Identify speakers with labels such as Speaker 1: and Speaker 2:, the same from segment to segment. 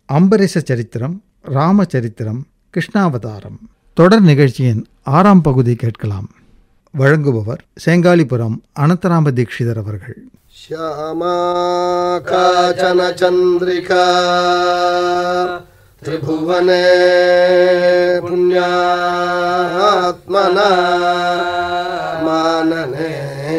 Speaker 1: அம்பரீஷ சரித்திரம் ராமச்சரித்திரம் கிருஷ்ணாவதாரம் தொடர் நிகழ்ச்சியின் ஆறாம் பகுதி கேட்கலாம் வழங்குபவர் சேங்காலிபுரம் அனந்தராம தீட்சிதர் அவர்கள்
Speaker 2: श्यामा काचन चन्द्रिका त्रिभुवने पुण्यात्मना मानने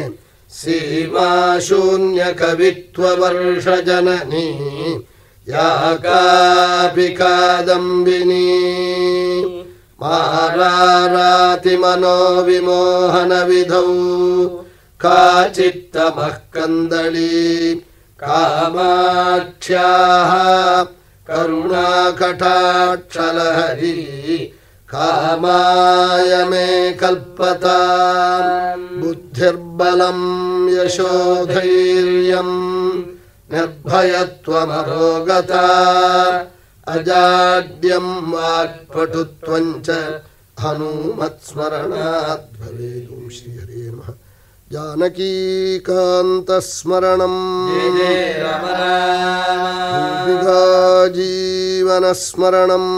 Speaker 2: सीमाशून्यकवित्ववर्षजननी या कापि कादम्बिनी मारारातिमनोविमोहनविधौ काचित्तमः कन्दली कामाक्ष्याः करुणाकटाक्षलहरी कामाय मे कल्पता बुद्धिर्बलं यशोधैर्यम् निर्भयत्वमरोगता अजाड्यं वाक्पटुत्वं च हनुमत्स्मरणात् भवेयुं श्रीहरे नमः जानकीकान्तस्मरणम् जीवनस्मरणम्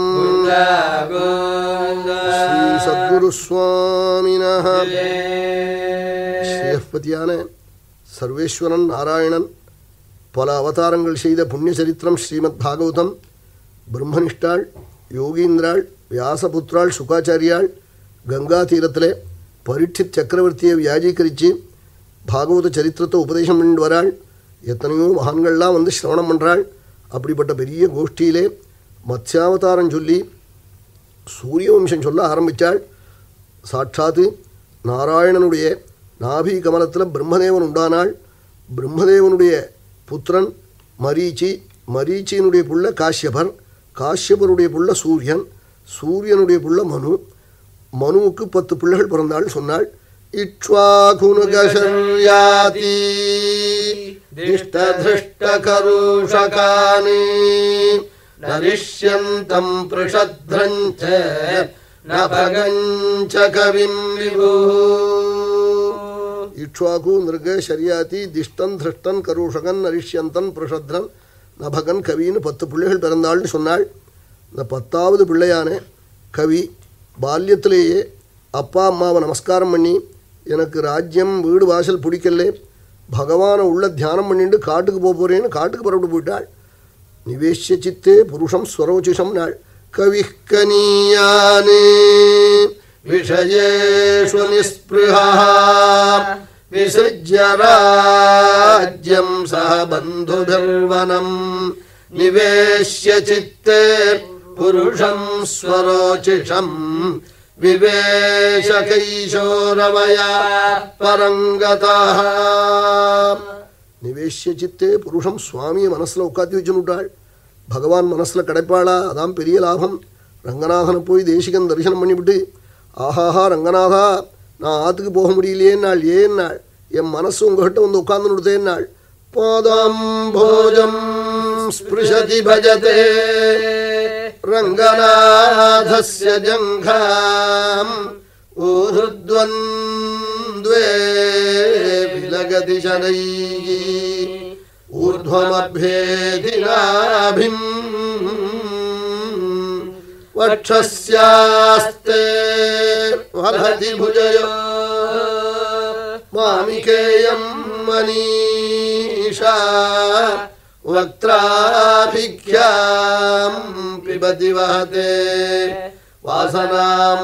Speaker 2: श्रीसद्गुरुस्वामिनः ஸ்ரீஹப்பதியான சர்வேஸ்வரன் நாராயணன் பல அவதாரங்கள் செய்த புண்ணிய சரித்திரம் ஸ்ரீமத் பாகவதம் பிரம்மனிஷ்டாள் யோகீந்திராள் வியாசபுத்திராள் சுகாச்சாரியாள் கங்கா தீரத்திலே பரீட்சித் சக்கரவர்த்தியை வியாஜீகரித்து பாகவத சரித்திரத்தை உபதேசம் பண்ணிட்டு வராள் எத்தனையோ மகான்கள்லாம் வந்து சிரவணம் பண்ணுறாள் அப்படிப்பட்ட பெரிய கோஷ்டியிலே மத்ஸ்யாவதாரம் சொல்லி சூரிய வம்சம் சொல்ல ஆரம்பித்தாள் சாட்சாத்து நாராயணனுடைய நாபி கமலத்தில் பிரம்மதேவன் உண்டானாள் பிரம்மதேவனுடைய புத்திரன் மரீச்சி மரீச்சியினுடைய புள்ள காஷ்யபர் காஷ்யபருடைய புள்ள சூரியன் சூரியனுடைய புள்ள மனு மனுவுக்கு பத்து பிள்ளைகள் பிறந்தாள் சொன்னாள் இக்ஷ்வாகுனுகசர்யாதி திஷ்டதிருஷ்டகருஷகானி நரிஷ்யந்தம் பிருஷத்ரஞ்ச நபகஞ்ச கவிம் விபு இக்ஷ்வாகு நிருக ஷரியாதி திஷ்டன் திருஷ்டன் கருஷகன் நரிஷ்யந்தன் பிருஷத்ரன் நபகன் கவின்னு பத்து பிள்ளைகள் பிறந்தாள்னு சொன்னாள் இந்த பத்தாவது பிள்ளையான கவி பால்யத்திலேயே அப்பா அம்மாவை நமஸ்காரம் பண்ணி எனக்கு ராஜ்யம் வீடு வாசல் பிடிக்கல பகவானை உள்ள தியானம் பண்ணிட்டு காட்டுக்கு போக போகிறேன்னு காட்டுக்கு புறப்பட்டு போயிட்டாள் நிவேஷ்ய சித்தே புருஷம் ஸ்வரோச்சிஷம் நாள் கவி கனீயானே விஷயேஷு நிஸ்பிருஹா விசृज्य राज्यं सह बन्धुभिर्वनम् निवेश्य चित्ते पुरुषं स्वरोचिषम् विवेशकैशोरवया परङ्गतः நிவேஷ்ய சித்தே புருஷம் சுவாமியை மனசில் உட்காத்தி வச்சுனுட்டாள் பகவான் மனசில் கிடைப்பாளா அதான் பெரிய லாபம் ரங்கநாதனை போய் தேசிகன் தரிசனம் பண்ணிவிட்டு ஆஹாஹா ரங்கநாதா நான் ஆற்றுக்கு போக முடியலையேன்னாள் ஏன்னாள் என் மனசு உங்ககிட்ட வந்து உட்கார்ந்து கொடுத்தேன்னாள் பாதம் போஜம் ஸ்பிருஷதி பஜதே ரங்கநாதஸ்ய ஜங்காம் ஊருத்வந்த்வே விலகதி சனைः ऊर्ध्वमभ्येधिनाभिम् वक्षस्यास्ते वलति भुजयो मामिकेयं मनीषा वक्त्राभिख्यां पिबति वहते वासनां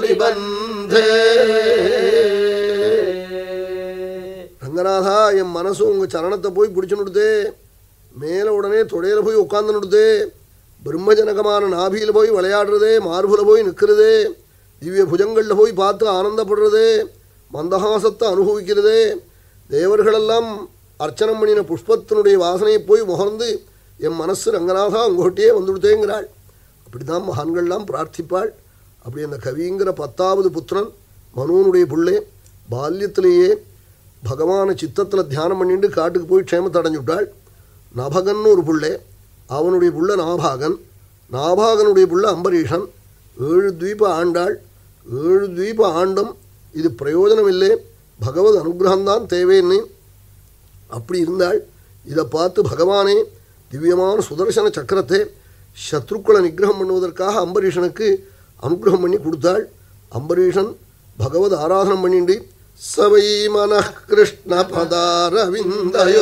Speaker 2: मौलिबन्धे ரங்கநாதா என் மனசு உங்கள் சரணத்தை போய் பிடிச்சு நுடுதே மேலே உடனே தொடையில் போய் உட்காந்து நுடுதே பிரம்மஜனகமான நாபியில் போய் விளையாடுறதே மார்புல போய் நிற்கிறதே திவ்ய புஜங்களில் போய் பார்த்து ஆனந்தப்படுறதே மந்தகாசத்தை அனுபவிக்கிறதே தேவர்களெல்லாம் அர்ச்சனம் பண்ணின புஷ்பத்தினுடைய வாசனையை போய் முகர்ந்து என் மனசு ரங்கநாதா உங்கள்கிட்டயே வந்துடுதேங்கிறாள் அப்படி தான் மகான்கள்லாம் பிரார்த்திப்பாள் அப்படி அந்த கவிங்கிற பத்தாவது புத்திரன் மனுவனுடைய பிள்ளை பால்யத்திலேயே பகவானை சித்தத்தில் தியானம் பண்ணிட்டு காட்டுக்கு போய் க்ஷேமத்தை அடைஞ்சுட்டாள் நபகன்னு ஒரு புள்ளை அவனுடைய புள்ள நாபாகன் நாபாகனுடைய புள்ள அம்பரீஷன் ஏழு தீப ஆண்டாள் ஏழு தீப ஆண்டும் இது பிரயோஜனம் இல்லை பகவத் அனுகிரகம்தான் தேவைன்னு அப்படி இருந்தாள் இதை பார்த்து பகவானே திவ்யமான சுதர்சன சக்கரத்தை சத்ருக்களை நிகிரகம் பண்ணுவதற்காக அம்பரீஷனுக்கு அனுகிரகம் பண்ணி கொடுத்தாள் அம்பரீஷன் பகவத் ஆராதனம் பண்ணிண்டு சவை மன கிருஷ்ண பதாரவிந்தயோ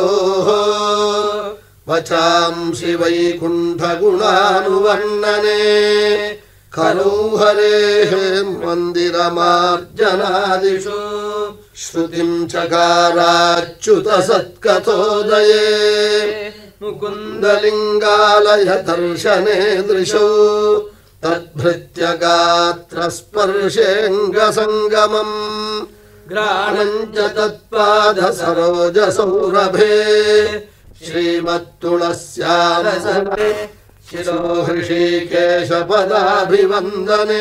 Speaker 2: வச்சாம்சி வைகுண்டகுணானுவர்ணனே கலோ ஹரேः मन्दिरमार्जनादिषु श्रुतिं चकाराच्युतसत्कथोदये मुकुन्दलिङ्गालय दर्शने दृशौ तद्भृत्यगात्रस्पर्शेऽङ्गसङ्गमम् ग्राणम् च तत्पादसरोजसौरभे श्रीमत्तुलस्यावसरे शिरो हृषीकेशपदाभिवन्दने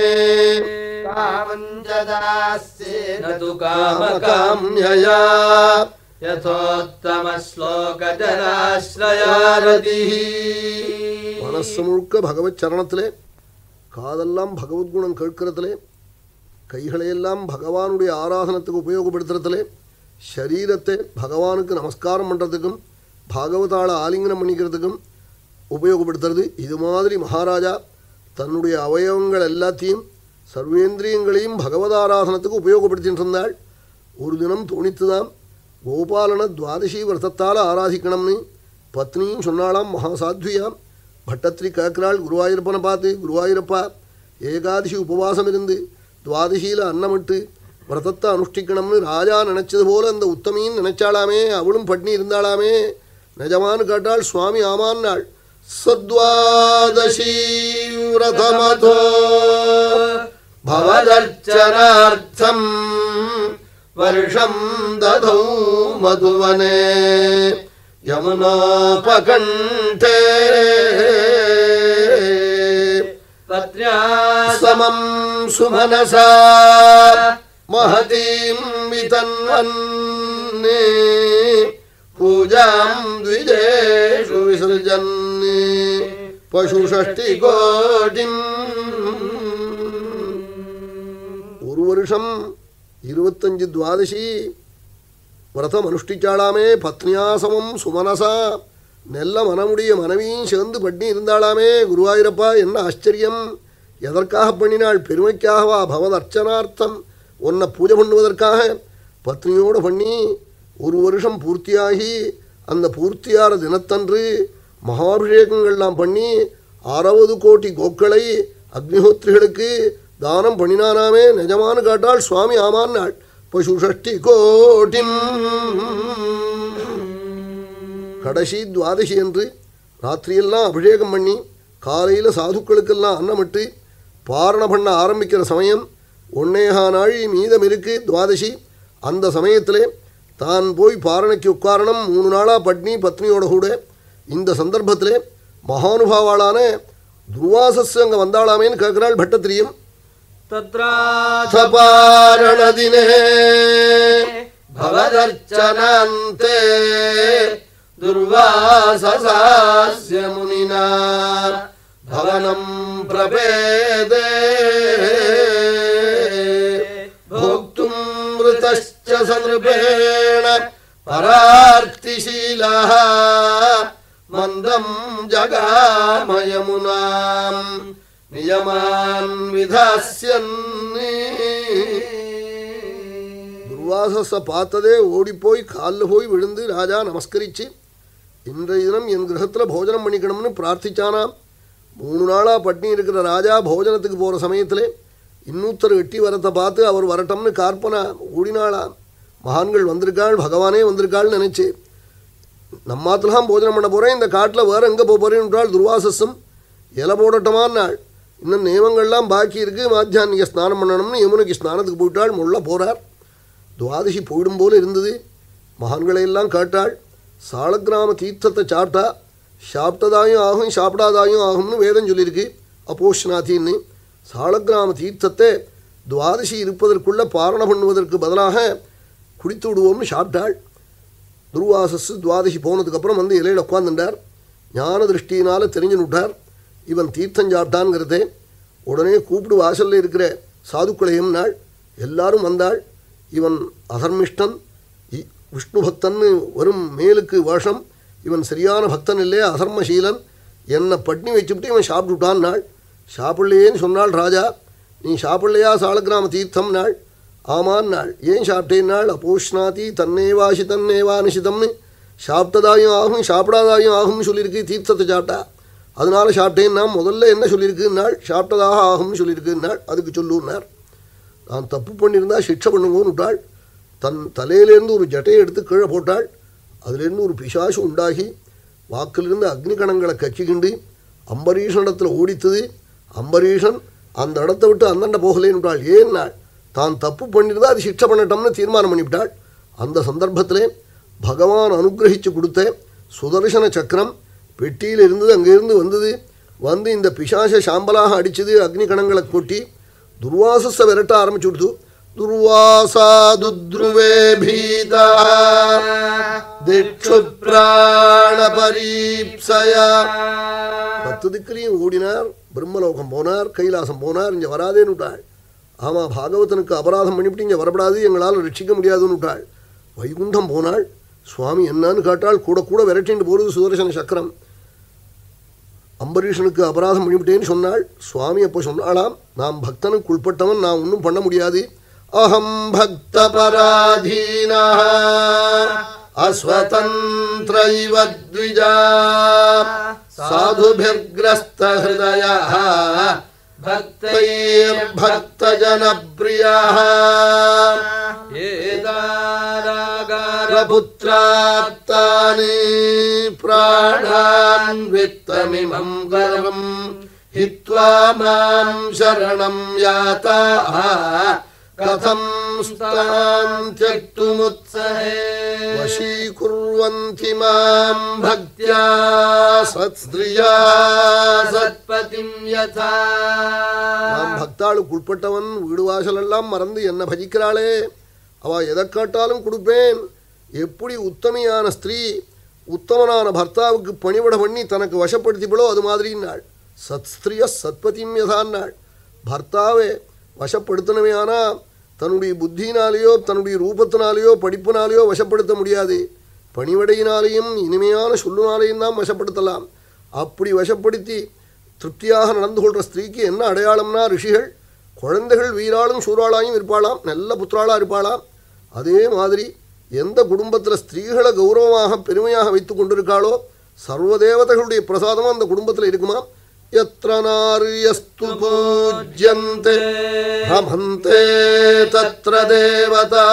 Speaker 3: कामञ्जदास्येन तु
Speaker 2: कामकाम्यया
Speaker 3: यथोत्तमश्लोकजनाश्रयारतिः
Speaker 2: மனசு முழுக்க பகவத் சரணத்திலே காதெல்லாம் பகவத்குணம் கேட்கிறதுலே கைகளையெல்லாம் பகவானுடைய ஆராதனத்துக்கு உபயோகப்படுத்துறதுலே சரீரத்தை பகவானுக்கு நமஸ்காரம் பண்ணுறதுக்கும் பாகவதாள ஆலிங்கனம் பண்ணிக்கிறதுக்கும் உபயோகப்படுத்துறது இது மாதிரி மகாராஜா தன்னுடைய அவயவங்கள் எல்லாத்தையும் சர்வேந்திரியங்களையும் பகவதாராதனத்துக்கு உபயோகப்படுத்திட்டு இருந்தாள் ஒரு தினம் தோணித்துதான் கோபாலனை துவாதசி விரதத்தால் ஆராதிக்கணும்னு பத்னியும் சொன்னாளாம் மகாசாத்வியாம் பட்டத்திரி கேட்கிறாள் குருவாயூரப்பனை பார்த்து குருவாயூரப்பா ஏகாதசி உபவாசம் இருந்து துவாதசியில் அன்னமிட்டு விரதத்தை அனுஷ்டிக்கணும்னு ராஜா நினைச்சது போல அந்த உத்தமின்னு நினைச்சாளாமே அவளும் பட்னி இருந்தாளாமே நிஜமான்னு கேட்டாள் சுவாமி ஆமான்னாள் சத்வாதசி விரதமதோ பவதர்ச்சனார்த்தம் வருஷம் ததௌ மதுவனே யமுனோபகண்டே
Speaker 3: पत्न्या
Speaker 2: समं सुमनसा महतीं वितन्वन्ने पूजां द्विजेषु विसृजन् பசுஷஷ்டிகோடிம் ஒரு வருஷம் இருபத்தஞ்சு துவாதசி விரதம் அனுஷ்டிச்சாளாமே பத்னியாசமம் சுமனசா நெல்ல மனமுடைய மனைவியும் சேர்ந்து பண்ணி இருந்தாளாமே குருவாயூரப்பா என்ன ஆச்சரியம் எதற்காக பண்ணினாள் பெருமைக்காகவா பகவத் அர்ச்சனார்த்தம் உன்னை பூஜை பண்ணுவதற்காக பத்னியோடு பண்ணி ஒரு வருஷம் பூர்த்தியாகி அந்த பூர்த்தியார தினத்தன்று மகாபிஷேகங்கள்லாம் பண்ணி அறுபது கோடி கோக்களை அக்னிஹோத்திரிகளுக்கு தானம் பண்ணினானாமே நிஜமானு காட்டாள் சுவாமி ஆமான்னாள் பசு ஷஷ்டி கோட்டிம் கடைசி துவாதசி என்று ராத்திரியெல்லாம் அபிஷேகம் பண்ணி காலையில் சாதுக்களுக்கெல்லாம் அன்னமிட்டு பாரண பண்ண ஆரம்பிக்கிற சமயம் ஒன்னேகா நாழி மீதம் இருக்கு துவாதசி அந்த சமயத்திலே தான் போய் பாரணைக்கு உட்காரணம் மூணு நாளாக பட்னி பத்னியோட கூட இந்த சந்தர்ப்பத்திலே மகானுபாவாளான துர்வாசஸ் அங்கே வந்தாளாமேன்னு கேட்குறாள் பட்டத்திரியம்
Speaker 3: तत्राथ
Speaker 2: பாரணதினே भवदर्चनान्ते दुर्वाससास्य मुनिना भवनम् प्रपेदे भोक्तुम् मृतश्च सनृपेण परार्तिशीलः मन्दम् जगामयमुनाम् नियमान् विधास्यन् துர்வாசஸை பார்த்ததே ஓடிப்போய் காலில் போய் விழுந்து ராஜா நமஸ்கரிச்சு இன்றைய தினம் என் கிரகத்தில் போஜனம் பண்ணிக்கணும்னு பிரார்த்திச்சானாம் மூணு நாளாக பட்னி இருக்கிற ராஜா போஜனத்துக்கு போகிற சமயத்தில் இன்னொருத்தர் எட்டி வரத்தை பார்த்து அவர் வரட்டும்னு காற்பனா ஓடினாளாம் மகான்கள் வந்திருக்காள் பகவானே வந்திருக்காள்னு நினச்சி நம்மாத்துலாம் போஜனம் பண்ண போகிறேன் இந்த காட்டில் வேறு எங்கே போக போகிறேன்றாள் துர்வாசஸும் இலை போடட்டமான்னாள் இன்னும் நியமங்கள்லாம் பாக்கி இருக்குது மாத்தியானிக ஸ்நானம் பண்ணணும்னு யமுனைக்கு ஸ்நானத்துக்கு போயிட்டாள் முள்ள போகிறார் துவாதசி போயிடும் போல இருந்தது மகான்களை எல்லாம் கேட்டாள் சாலக்கிராம தீர்த்தத்தை சாப்பிட்டா சாப்பிட்டதாயும் ஆகும் சாப்பிடாதாயும் ஆகும்னு வேதம் சொல்லியிருக்கு அப்போஷ்நாத்தின்னு சாலக்கிராம தீர்த்தத்தை துவாதசி இருப்பதற்குள்ள பாரணம் பண்ணுவதற்கு பதிலாக குடித்து விடுவோம்னு சாப்பிட்டாள் துர்வாசஸ் துவாதசி போனதுக்கப்புறம் வந்து இலையில் உட்காந்துட்டார் ஞான திருஷ்டியினால் தெரிஞ்சு விட்டார் இவன் தீர்த்தம் சாப்பிட்டான்ங்கிறதே உடனே கூப்பிடு வாசலில் இருக்கிற சாதுக்களையும் நாள் எல்லாரும் வந்தாள் இவன் அதர்மிஷ்டன் இ- விஷ்ணு பக்தன்னு வரும் மேலுக்கு வேஷம் இவன் சரியான பக்தன் இல்லையே அதர்மசீலன் என்னை பட்னி வச்சுவிட்டு இவன் சாப்பிட்டுட்டான் நாள் சாப்பிடலையேன்னு சொன்னாள் ராஜா நீ சாப்பிடலையா சாலக்கிராம தீர்த்தம் நாள் ஆமான் நாள் ஏன் சாப்பிட்டேன் நாள் அப்போஷ்ணாதி தன்னேவாசி தன்னேவா நிஷிதம்னு சாப்பிட்டதாயும் ஆகும் சாப்பிடாதாயும் ஆகும்னு சொல்லியிருக்கு தீர்த்தத்தை சாப்பிட்டா அதனால சாப்பிட்டேன்னா முதல்ல என்ன சொல்லியிருக்குன்னாள் சாப்பிட்டதாக ஆகும்னு சொல்லியிருக்குன்னாள் அதுக்கு சொல்லுன்னார் நான் தப்பு பண்ணியிருந்தா சிக்ஷை பண்ணுங்கன்னு விட்டாள் தன் தலையிலேருந்து ஒரு ஜட்டையை எடுத்து கீழே போட்டாள் அதுலேருந்து ஒரு பிசாசு உண்டாகி வாக்கிலிருந்து அக்னி கணங்களை கக்கிக்கிண்டு அம்பரீஷனிடத்தில் ஓடித்தது அம்பரீஷன் அந்த இடத்த விட்டு அந்தண்ட போகலேன்னு விட்டாள் ஏன்னாள் தான் தப்பு பண்ணியிருந்தா அது சிக்ஷை பண்ணட்டோம்னு தீர்மானம் பண்ணிவிட்டாள் அந்த சந்தர்ப்பத்திலே பகவான் அனுகிரகிச்சு கொடுத்த சுதர்சன சக்கரம் பெட்டியில் இருந்தது அங்கிருந்து வந்தது வந்து இந்த பிசாச சாம்பலாக அடிச்சது அக்னி கணங்களை கொட்டி துர்வாசஸை விரட்ட ஆரம்பிச்சு கொடுத்து துர்வாசா துத்ருவே பீதா திக்ஷு பிராண பரீப்சயா பத்து திக்கிலையும் ஓடினார் பிரம்மலோகம் போனார் கைலாசம் போனார் இங்கே வராதேன்னு விட்டாள் ஆமாம் பாகவதனுக்கு அபராதம் பண்ணிவிட்டு இங்கே வரப்படாது எங்களால் ரட்சிக்க முடியாதுன்னு விட்டாள் வைகுண்டம் போனாள் சுவாமி என்னன்னு கேட்டால் கூட கூட விரட்டிட்டு போகிறது சுதர்சன சக்கரம் அம்பரீஷனுக்கு அபராதம் பண்ணிவிட்டேன்னு சொன்னாள் சுவாமி அப்போ சொன்னாளாம் நான் பக்தனுக்கு உட்பட்டவன் நான் ஒன்றும் பண்ண முடியாது அகம் பக்த பராதீனா அஸ்வதந்திர இவ த்விஜா சாதுபிர்கிரஸ்த ஹிருதய பக்தைர்பக்தஜனப்பிரியா புத்திராப்தானி பிராணான் வித்தமிமம் கர்வம் ஹித்வா மாம் சரணம் யாதா கதம் ஸ்தாம் தியக்துமுத்சஹே வசீகுர்வந்தி மாம் பக்தியா சத்ஸ்திரியா
Speaker 3: சத்பதிம் யதா
Speaker 2: நாம் பக்தாளுக்கு உட்பட்டவன் வீடு வாசல் எல்லாம் மறந்து என்ன பஜிக்கிறாளே அவ எதை கேட்டாலும் கொடுப்பேன் எப்படி உத்தமையான ஸ்திரீ உத்தமனான பர்த்தாவுக்கு பணிவிட பண்ணி தனக்கு வசப்படுத்திப்பளோ அது மாதிரின்னாள் சத்ஸ்திரிய சத்பதிம் யதான்னாள் பர்த்தாவை வசப்படுத்தணுமே ஆனால் தன்னுடைய புத்தியினாலேயோ தன்னுடைய ரூபத்தினாலேயோ படிப்பினாலேயோ வசப்படுத்த முடியாது பணிவடையினாலேயும் இனிமையான சொல்லுனாலேயும் தான் வசப்படுத்தலாம் அப்படி வசப்படுத்தி திருப்தியாக நடந்து கொள்கிற ஸ்திரீக்கு என்ன அடையாளம்னா ரிஷிகள் குழந்தைகள் வீராளும் சூறாளாயும் இருப்பாளாம் நல்ல புத்திராளாக இருப்பாளாம் அதே மாதிரி எந்த குடும்பத்தில் ஸ்திரீகளை கௌரவமாக பெருமையாக வைத்து கொண்டிருக்காளோ சர்வதேவதைகளுடைய பிரசாதமும் அந்த குடும்பத்தில் இருக்குமா எத்திர நாரியஸ்து பூஜ்யந்தே ரமந்தே தத்ர தேவதா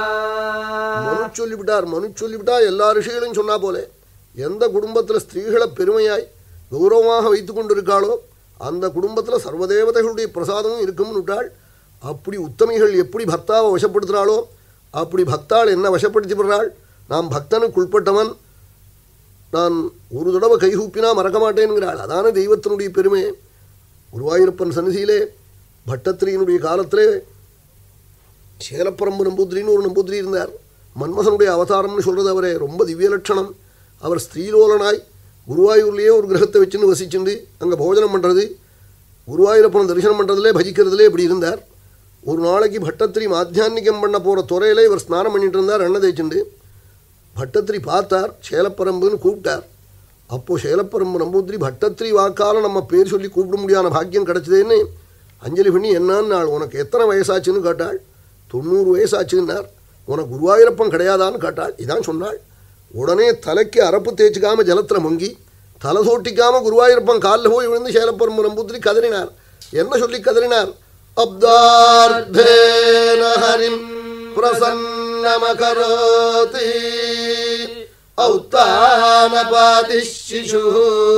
Speaker 2: மனு சொல்லிவிட்டார் மனு சொல்லிவிட்டா எல்லா ரிஷிகளையும் சொன்னா போலே எந்த குடும்பத்தில் ஸ்திரீகளை பெருமையாய் கௌரவமாக வைத்து கொண்டிருக்காளோ அந்த குடும்பத்தில் சர்வதேவதைகளுடைய பிரசாதமும் இருக்கும்னு விட்டாள் அப்படி உத்தமிகள் எப்படி பக்தாவை வசப்படுத்துகிறாளோ அப்படி பக்தாள் என்ன வசப்படுத்திப்படுறாள் நாம் பக்தனுக்கு உட்பட்டவன் நான் ஒரு தடவை கைகூப்பினா மறக்க மாட்டேன்கிறாள் அதான தெய்வத்தினுடைய பெருமை குருவாயூரப்பன் சன்னிதியிலே பட்டத்திரியினுடைய காலத்திலே சேலப்பரம்பு நம்பூதிரின்னு ஒரு நம்பூதிரி இருந்தார் மன்மசனுடைய அவதாரம்னு சொல்கிறது அவரே ரொம்ப திவ்ய லட்சணம் அவர் ஸ்ரீலோலனாய் குருவாயூர்லேயே ஒரு கிரகத்தை வச்சுன்னு வசிச்சுண்டு அங்கே போஜனம் பண்ணுறது குருவாயூரப்பன் தரிசனம் பண்ணுறதுலே பஜிக்கிறதுலே இப்படி இருந்தார் ஒரு நாளைக்கு பட்டத்திரி மாத்தியானிக்கம் பண்ண போகிற துறையில இவர் ஸ்நானம் பண்ணிட்டு இருந்தார் எண்ணெய் தேய்ச்சுண்டு பட்டத்திரி பார்த்தார் சேலப்பரம்புன்னு கூப்பிட்டார் அப்போது சேலப்பரம்பு நம்பூதிரி பட்டத்திரி வாக்கால நம்ம பேர் சொல்லி கூப்பிட முடியாத பாக்கியம் கிடச்சதேன்னு அஞ்சலி பண்ணி என்னன்னு நாள் உனக்கு எத்தனை வயசாச்சுன்னு கேட்டாள் தொண்ணூறு வயசாச்சுன்னார் உனக்கு குருவாயூரப்பன் கிடையாதான்னு கேட்டாள் இதான் சொன்னாள் உடனே தலைக்கு அரப்பு தேய்ச்சிக்காம ஜலத்தில் முங்கி தலை சோட்டிக்காம குருவாயூரப்பன் காலில் போய் விழுந்து சேலப்பரம்பு நம்பூதிரி கதறினார் என்ன சொல்லி கதறினார் அப்தார்த்தேன ஹரிம் பிரசன்னமகரோதி औत्तानपातिः शिशुः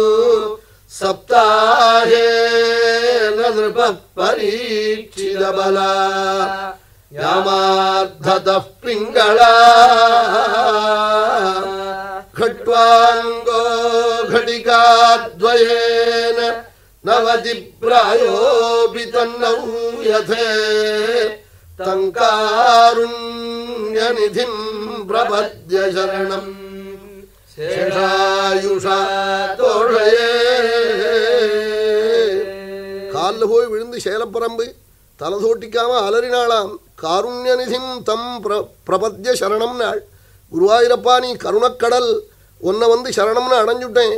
Speaker 2: सप्ताहे न नृपः परीक्षितबला यामार्धतः पिङ्गळा खट्वाङ्गो घटिकाद्वयेन नवति प्रायोऽपि तन्नौ यथे तङ्कारुण्यनिधिं प्रपद्य शरणम् சேஷாயுஷா தோழையே காலில் போய் விழுந்து சேலப்பரம்பு தலை சோட்டிக்காம அலறினாளாம் காருண்யநிதிம் தம் பிர பிரபத்திய சரணம் நாள் குருவாயூரப்பா நீ கருணக்கடல் உன்னை வந்து சரணம்னு அடைஞ்சுட்டேன்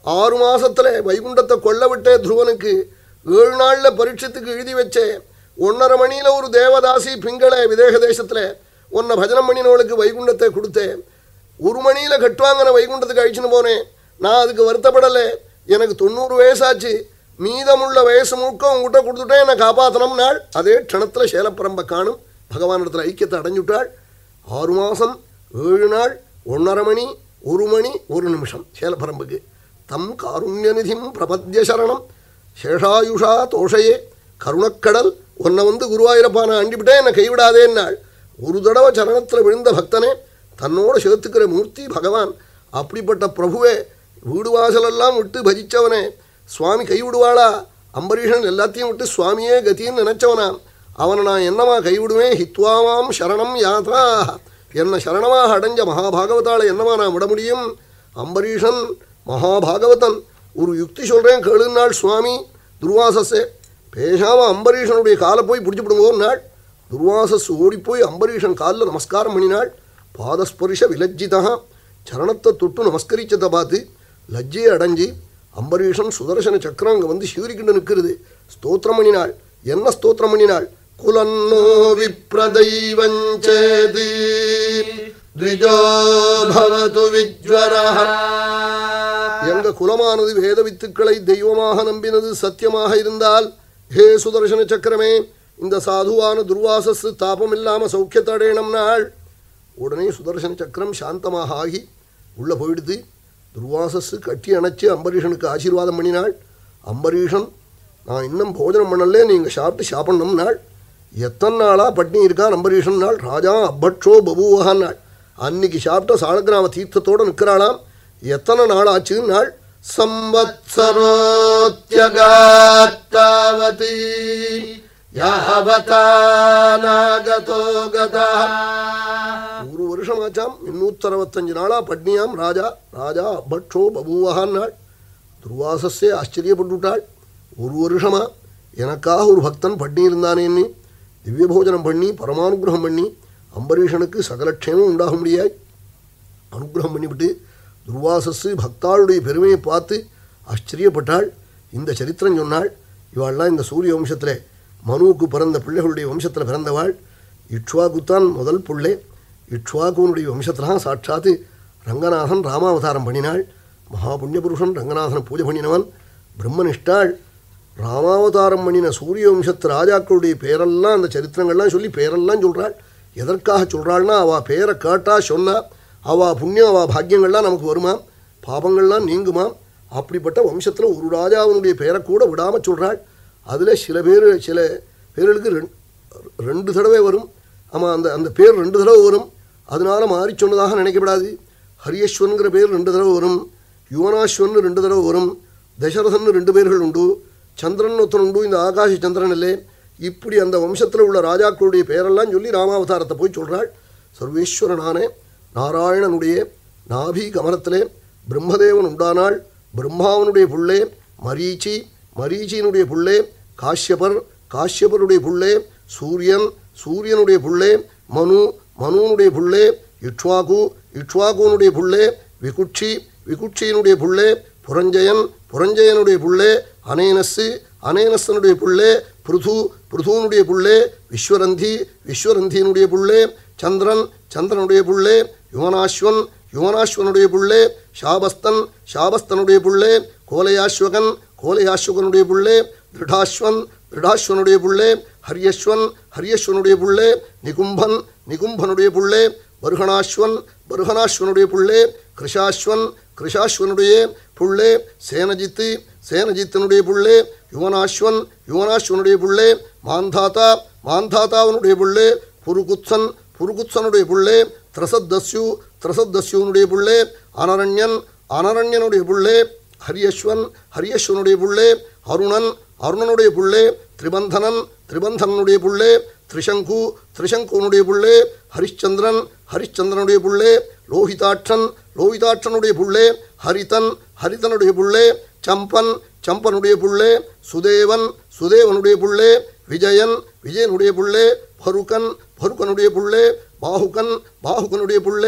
Speaker 2: ஆறு மாசத்துல வைகுண்டத்தை கொல்ல விட்டே துருவனுக்கு ஏழு நாள்ல பரீட்சத்துக்கு எழுதி வச்சே ஒன்றரை மணியில ஒரு தேவதாசி பிங்கள விதேக தேசத்துல உன்னை பஜனம் பண்ணினவளுக்கு வைகுண்டத்தை கொடுத்தேன் ஒரு மணியில கட்டுவாங்கன வைகுண்டத்துக்கு அழிச்சுன்னு போனேன் நான் அதுக்கு வருத்தப்படலை எனக்கு தொண்ணூறு வயசாச்சு மீதமுள்ள வயசு முழுக்க உங்ககிட்ட கொடுத்துட்டேன் என்னை காப்பாற்றணும் நாள் அதே க்ஷணத்தில் சேலப்பரம்பை காணும் பகவானிடத்தில் ஐக்கியத்தை அடைஞ்சுட்டாள் ஆறு மாதம் ஏழு நாள் ஒன்றரை மணி ஒரு மணி ஒரு நிமிஷம் சேலப்பரம்புக்கு தம் காருண்யநிதிம் பிரபத்திய சரணம் சேஷாயுஷா தோஷையே கருணக்கடல் உன்னை வந்து குருவாயூரப்பா நான் அண்டிவிட்டேன் என்னை கைவிடாதேன்னாள் ஒரு தடவை சரணத்தில் விழுந்த பக்தனே தன்னோட சேர்த்துக்கிற மூர்த்தி பகவான் அப்படிப்பட்ட பிரபுவே வீடு வாசலெல்லாம் விட்டு பஜிச்சவனே சுவாமி கைவிடுவாளா அம்பரீஷன் எல்லாத்தையும் விட்டு சுவாமியே கத்தின்னு நினைச்சவனாம் அவனை நான் என்னமா கைவிடுவேன் ஹித்வாமாம் சரணம் யாத்ரா என்னை சரணமாக அடைஞ்ச மகாபாகவதால என்னமா நான் விட முடியும் அம்பரீஷன் மகாபாகவதன் ஒரு யுக்தி சொல்கிறேன் கேளுநாள் சுவாமி துர்வாசஸே பேசாமல் அம்பரீஷனுடைய காலை போய் பிடிச்சி நாள் துர்வாசஸ் ஓடிப்போய் அம்பரீஷன் காலில் நமஸ்காரம் பண்ணினாள் பாதஸ்பரிஷ விலஜ்ஜிதா சரணத்தை தொட்டு நமஸ்கரிச்சதை பார்த்து லஜ்ஜையை அடைஞ்சி அம்பரீஷன் சுதர்சன சக்கரம் அங்கே வந்து சீரிக்கிண்டு நிற்கிறது ஸ்தோத்திரம் பண்ணினாள் என்ன ஸ்தோத்திரம் பண்ணினாள் குலன்னோ விப்ரதைவஞ்சேதி
Speaker 3: द्विजो भवतु विज्वरः
Speaker 2: எங்க குலமானது வேத வித்துக்களை தெய்வமாக நம்பினது சத்தியமாக இருந்தால் ஹே சுதர்சன சக்கரமே இந்த சாதுவான துர்வாசஸ் தாபம் இல்லாம சௌக்கியத்தை அடையணும் நாள் உடனே சுதர்சன சக்கரம் சாந்தமாக ஆகி உள்ள போயிடுது துர்வாசஸ் கட்டி அணைச்சு அம்பரீஷனுக்கு ஆசீர்வாதம் பண்ணினாள் அம்பரீஷன் நான் இன்னும் போஜனம் பண்ணல நீங்க சாப்பிட்டு சாப்பிடணும் நாள் எத்தனை நாளா பட்னி இருக்கான் அம்பரீஷன் நாள் ராஜா அப்பட்சோ பபூவகான் நாள் அன்னைக்கு சாப்பிட்ட சாலக்கிராம தீர்த்தத்தோட நிற்கிறாளாம் எத்தனை நாள் ஆச்சு நாள்
Speaker 3: संवत्सरोत्यगात्तावती यावता नागतो गतः
Speaker 2: ஒரு வருஷம் ஆச்சாம் முன்னூத்தி அறுபத்தஞ்சு நாளா பட்னியாம் ராஜா ராஜா அப்பட்சோ பபூவகான் நாள் துர்வாசஸே ஆச்சரியப்பட்டுவிட்டாள் ஒரு வருஷமா எனக்காக ஒரு பக்தன் பட்னி இருந்தானேன்னு திவ்ய போஜனம் பண்ணி பரமானுகிரகம் பண்ணி அம்பரீஷனுக்கு சகலக்ஷேமும் உண்டாக முடியாய் அனுகிரகம் பண்ணிவிட்டு துர்வாசஸ் பக்தாளுடைய பெருமையை பார்த்து ஆச்சரியப்பட்டாள் இந்த சரித்திரம் சொன்னாள் இவாள்லாம் இந்த சூரிய வம்சத்தில் மனுவுக்கு பிறந்த பிள்ளைகளுடைய வம்சத்தில் பிறந்தவாள் இக்ஷ்வாகுத்தான் முதல் புள்ளே இக்ஷ்வாகுனுடைய வம்சத்திலாம் சாட்சாத்து ரங்கநாதன் ராமாவதாரம் பண்ணினாள் மகா புண்ணியபுருஷன் ரங்கநாதனை பூஜை பண்ணினவன் பிரம்மனிஷ்டாள் ராமாவதாரம் பண்ணின சூரிய வம்சத்து ராஜாக்களுடைய பேரெல்லாம் அந்த சரித்திரங்கள்லாம் சொல்லி பேரெல்லாம் சொல்கிறாள் எதற்காக சொல்கிறாள்னா அவள் பேரை கேட்டா சொன்னா அவள் புண்ணியம் அவள் பாக்கியங்கள்லாம் நமக்கு வருமாம் பாபங்கள்லாம் நீங்குமாம் அப்படிப்பட்ட வம்சத்தில் ஒரு ராஜாவினுடைய பெயரை கூட விடாமல் சொல்கிறாள் அதில் சில பேர் சில பேர்களுக்கு ரெண் ரெண்டு தடவை வரும் ஆமாம் அந்த அந்த பேர் ரெண்டு தடவை வரும் அதனால மாறி சொன்னதாக நினைக்கப்படாது ஹரியஸ்வன்கிற பேர் ரெண்டு தடவை வரும் யுவனாஸ்வன் ரெண்டு தடவை வரும் தசரதன் ரெண்டு பேர்கள் உண்டு சந்திரன் ஒருத்தன் உண்டு இந்த ஆகாஷ சந்திரன் இல்லை இப்படி அந்த வம்சத்தில் உள்ள ராஜாக்களுடைய பெயரெல்லாம் சொல்லி ராமாவதாரத்தை போய் சொல்கிறாள் சர்வேஸ்வரனானே நாராயணனுடைய நாபி கமலத்திலே பிரம்மதேவன் உண்டானாள் பிரம்மாவனுடைய புள்ளே மரீச்சி மரீச்சியினுடைய புள்ளே காஷ்யபர் காஷ்யபருடைய புள்ளே சூரியன் சூரியனுடைய புள்ளே மனு மனுனுடைய புள்ளே இக்ஷ்வாகு இக்ஷ்வாகுனுடைய புள்ளே விகுட்சி விகுட்சியினுடைய புள்ளே புரஞ்சயன் புரஞ்சயனுடைய புள்ளே அனேனஸ்ஸு அனேனஸ்தனுடைய புள்ளே பிருது பிருதுனுடைய புள்ளே விஸ்வரந்தி விஸ்வரந்தியினுடைய புள்ளே சந்திரன் சந்திரனுடைய புள்ளே யுவனாஸ்வன் யுவனாஸ்வனுடைய புள்ளே ஷாபஸ்தன் ஷாபஸ்தனுடைய புள்ளே கோலையாஸ்வகன் கோலையாஸ்வகனுடைய புள்ளே திருடாஸ்வன் திருடாஸ்வனுடைய புள்ளே ஹரியஸ்வன் ஹரியஸ்வனுடைய புள்ளே நிகும்பன் நிகும்பனுடைய புள்ளே பருகணாஸ்வன் பருகணாஸ்வனுடைய புள்ளே கிருஷாஸ்வன் கிருஷாஸ்வனுடைய புள்ளே சேனஜித்து சேனஜித்தனுடைய புள்ளே யுவனாஸ்வன் யுவனாஸ்வனுடைய புள்ளே மாந்தாத்தா மாந்தாத்தாவனுடைய புள்ளே புருகுத்சன் புருகுத்சனுடைய புள்ளே திரசத்தஸ்யு திரசத்தஸ்யுனுடைய புள்ளே அனரண்யன் அனரண்யனுடைய புள்ளே ஹரியஸ்வன் ஹரியஸ்வனுடைய புள்ளே அருணன் அருணனுடைய புள்ளே திரிபந்தனன் திரிபந்தனுடைய புள்ளே திரிசங்கு திரிசங்குனுடைய புள்ளே ஹரிச்சந்திரன் ஹரிச்சந்திரனுடைய புள்ளே லோகிதாட்சன் லோகிதாட்சனுடைய புள்ளே ஹரிதன் ஹரிதனுடைய புள்ளே சம்பன் சம்பனுடைய புள்ளே சுதேவன் சுதேவனுடைய புள்ளே விஜயன் விஜயனுடைய புள்ளே பருக்கன் பருக்கனுடைய புள்ளே பாகுகன் பாகுகனுடைய புள்ளே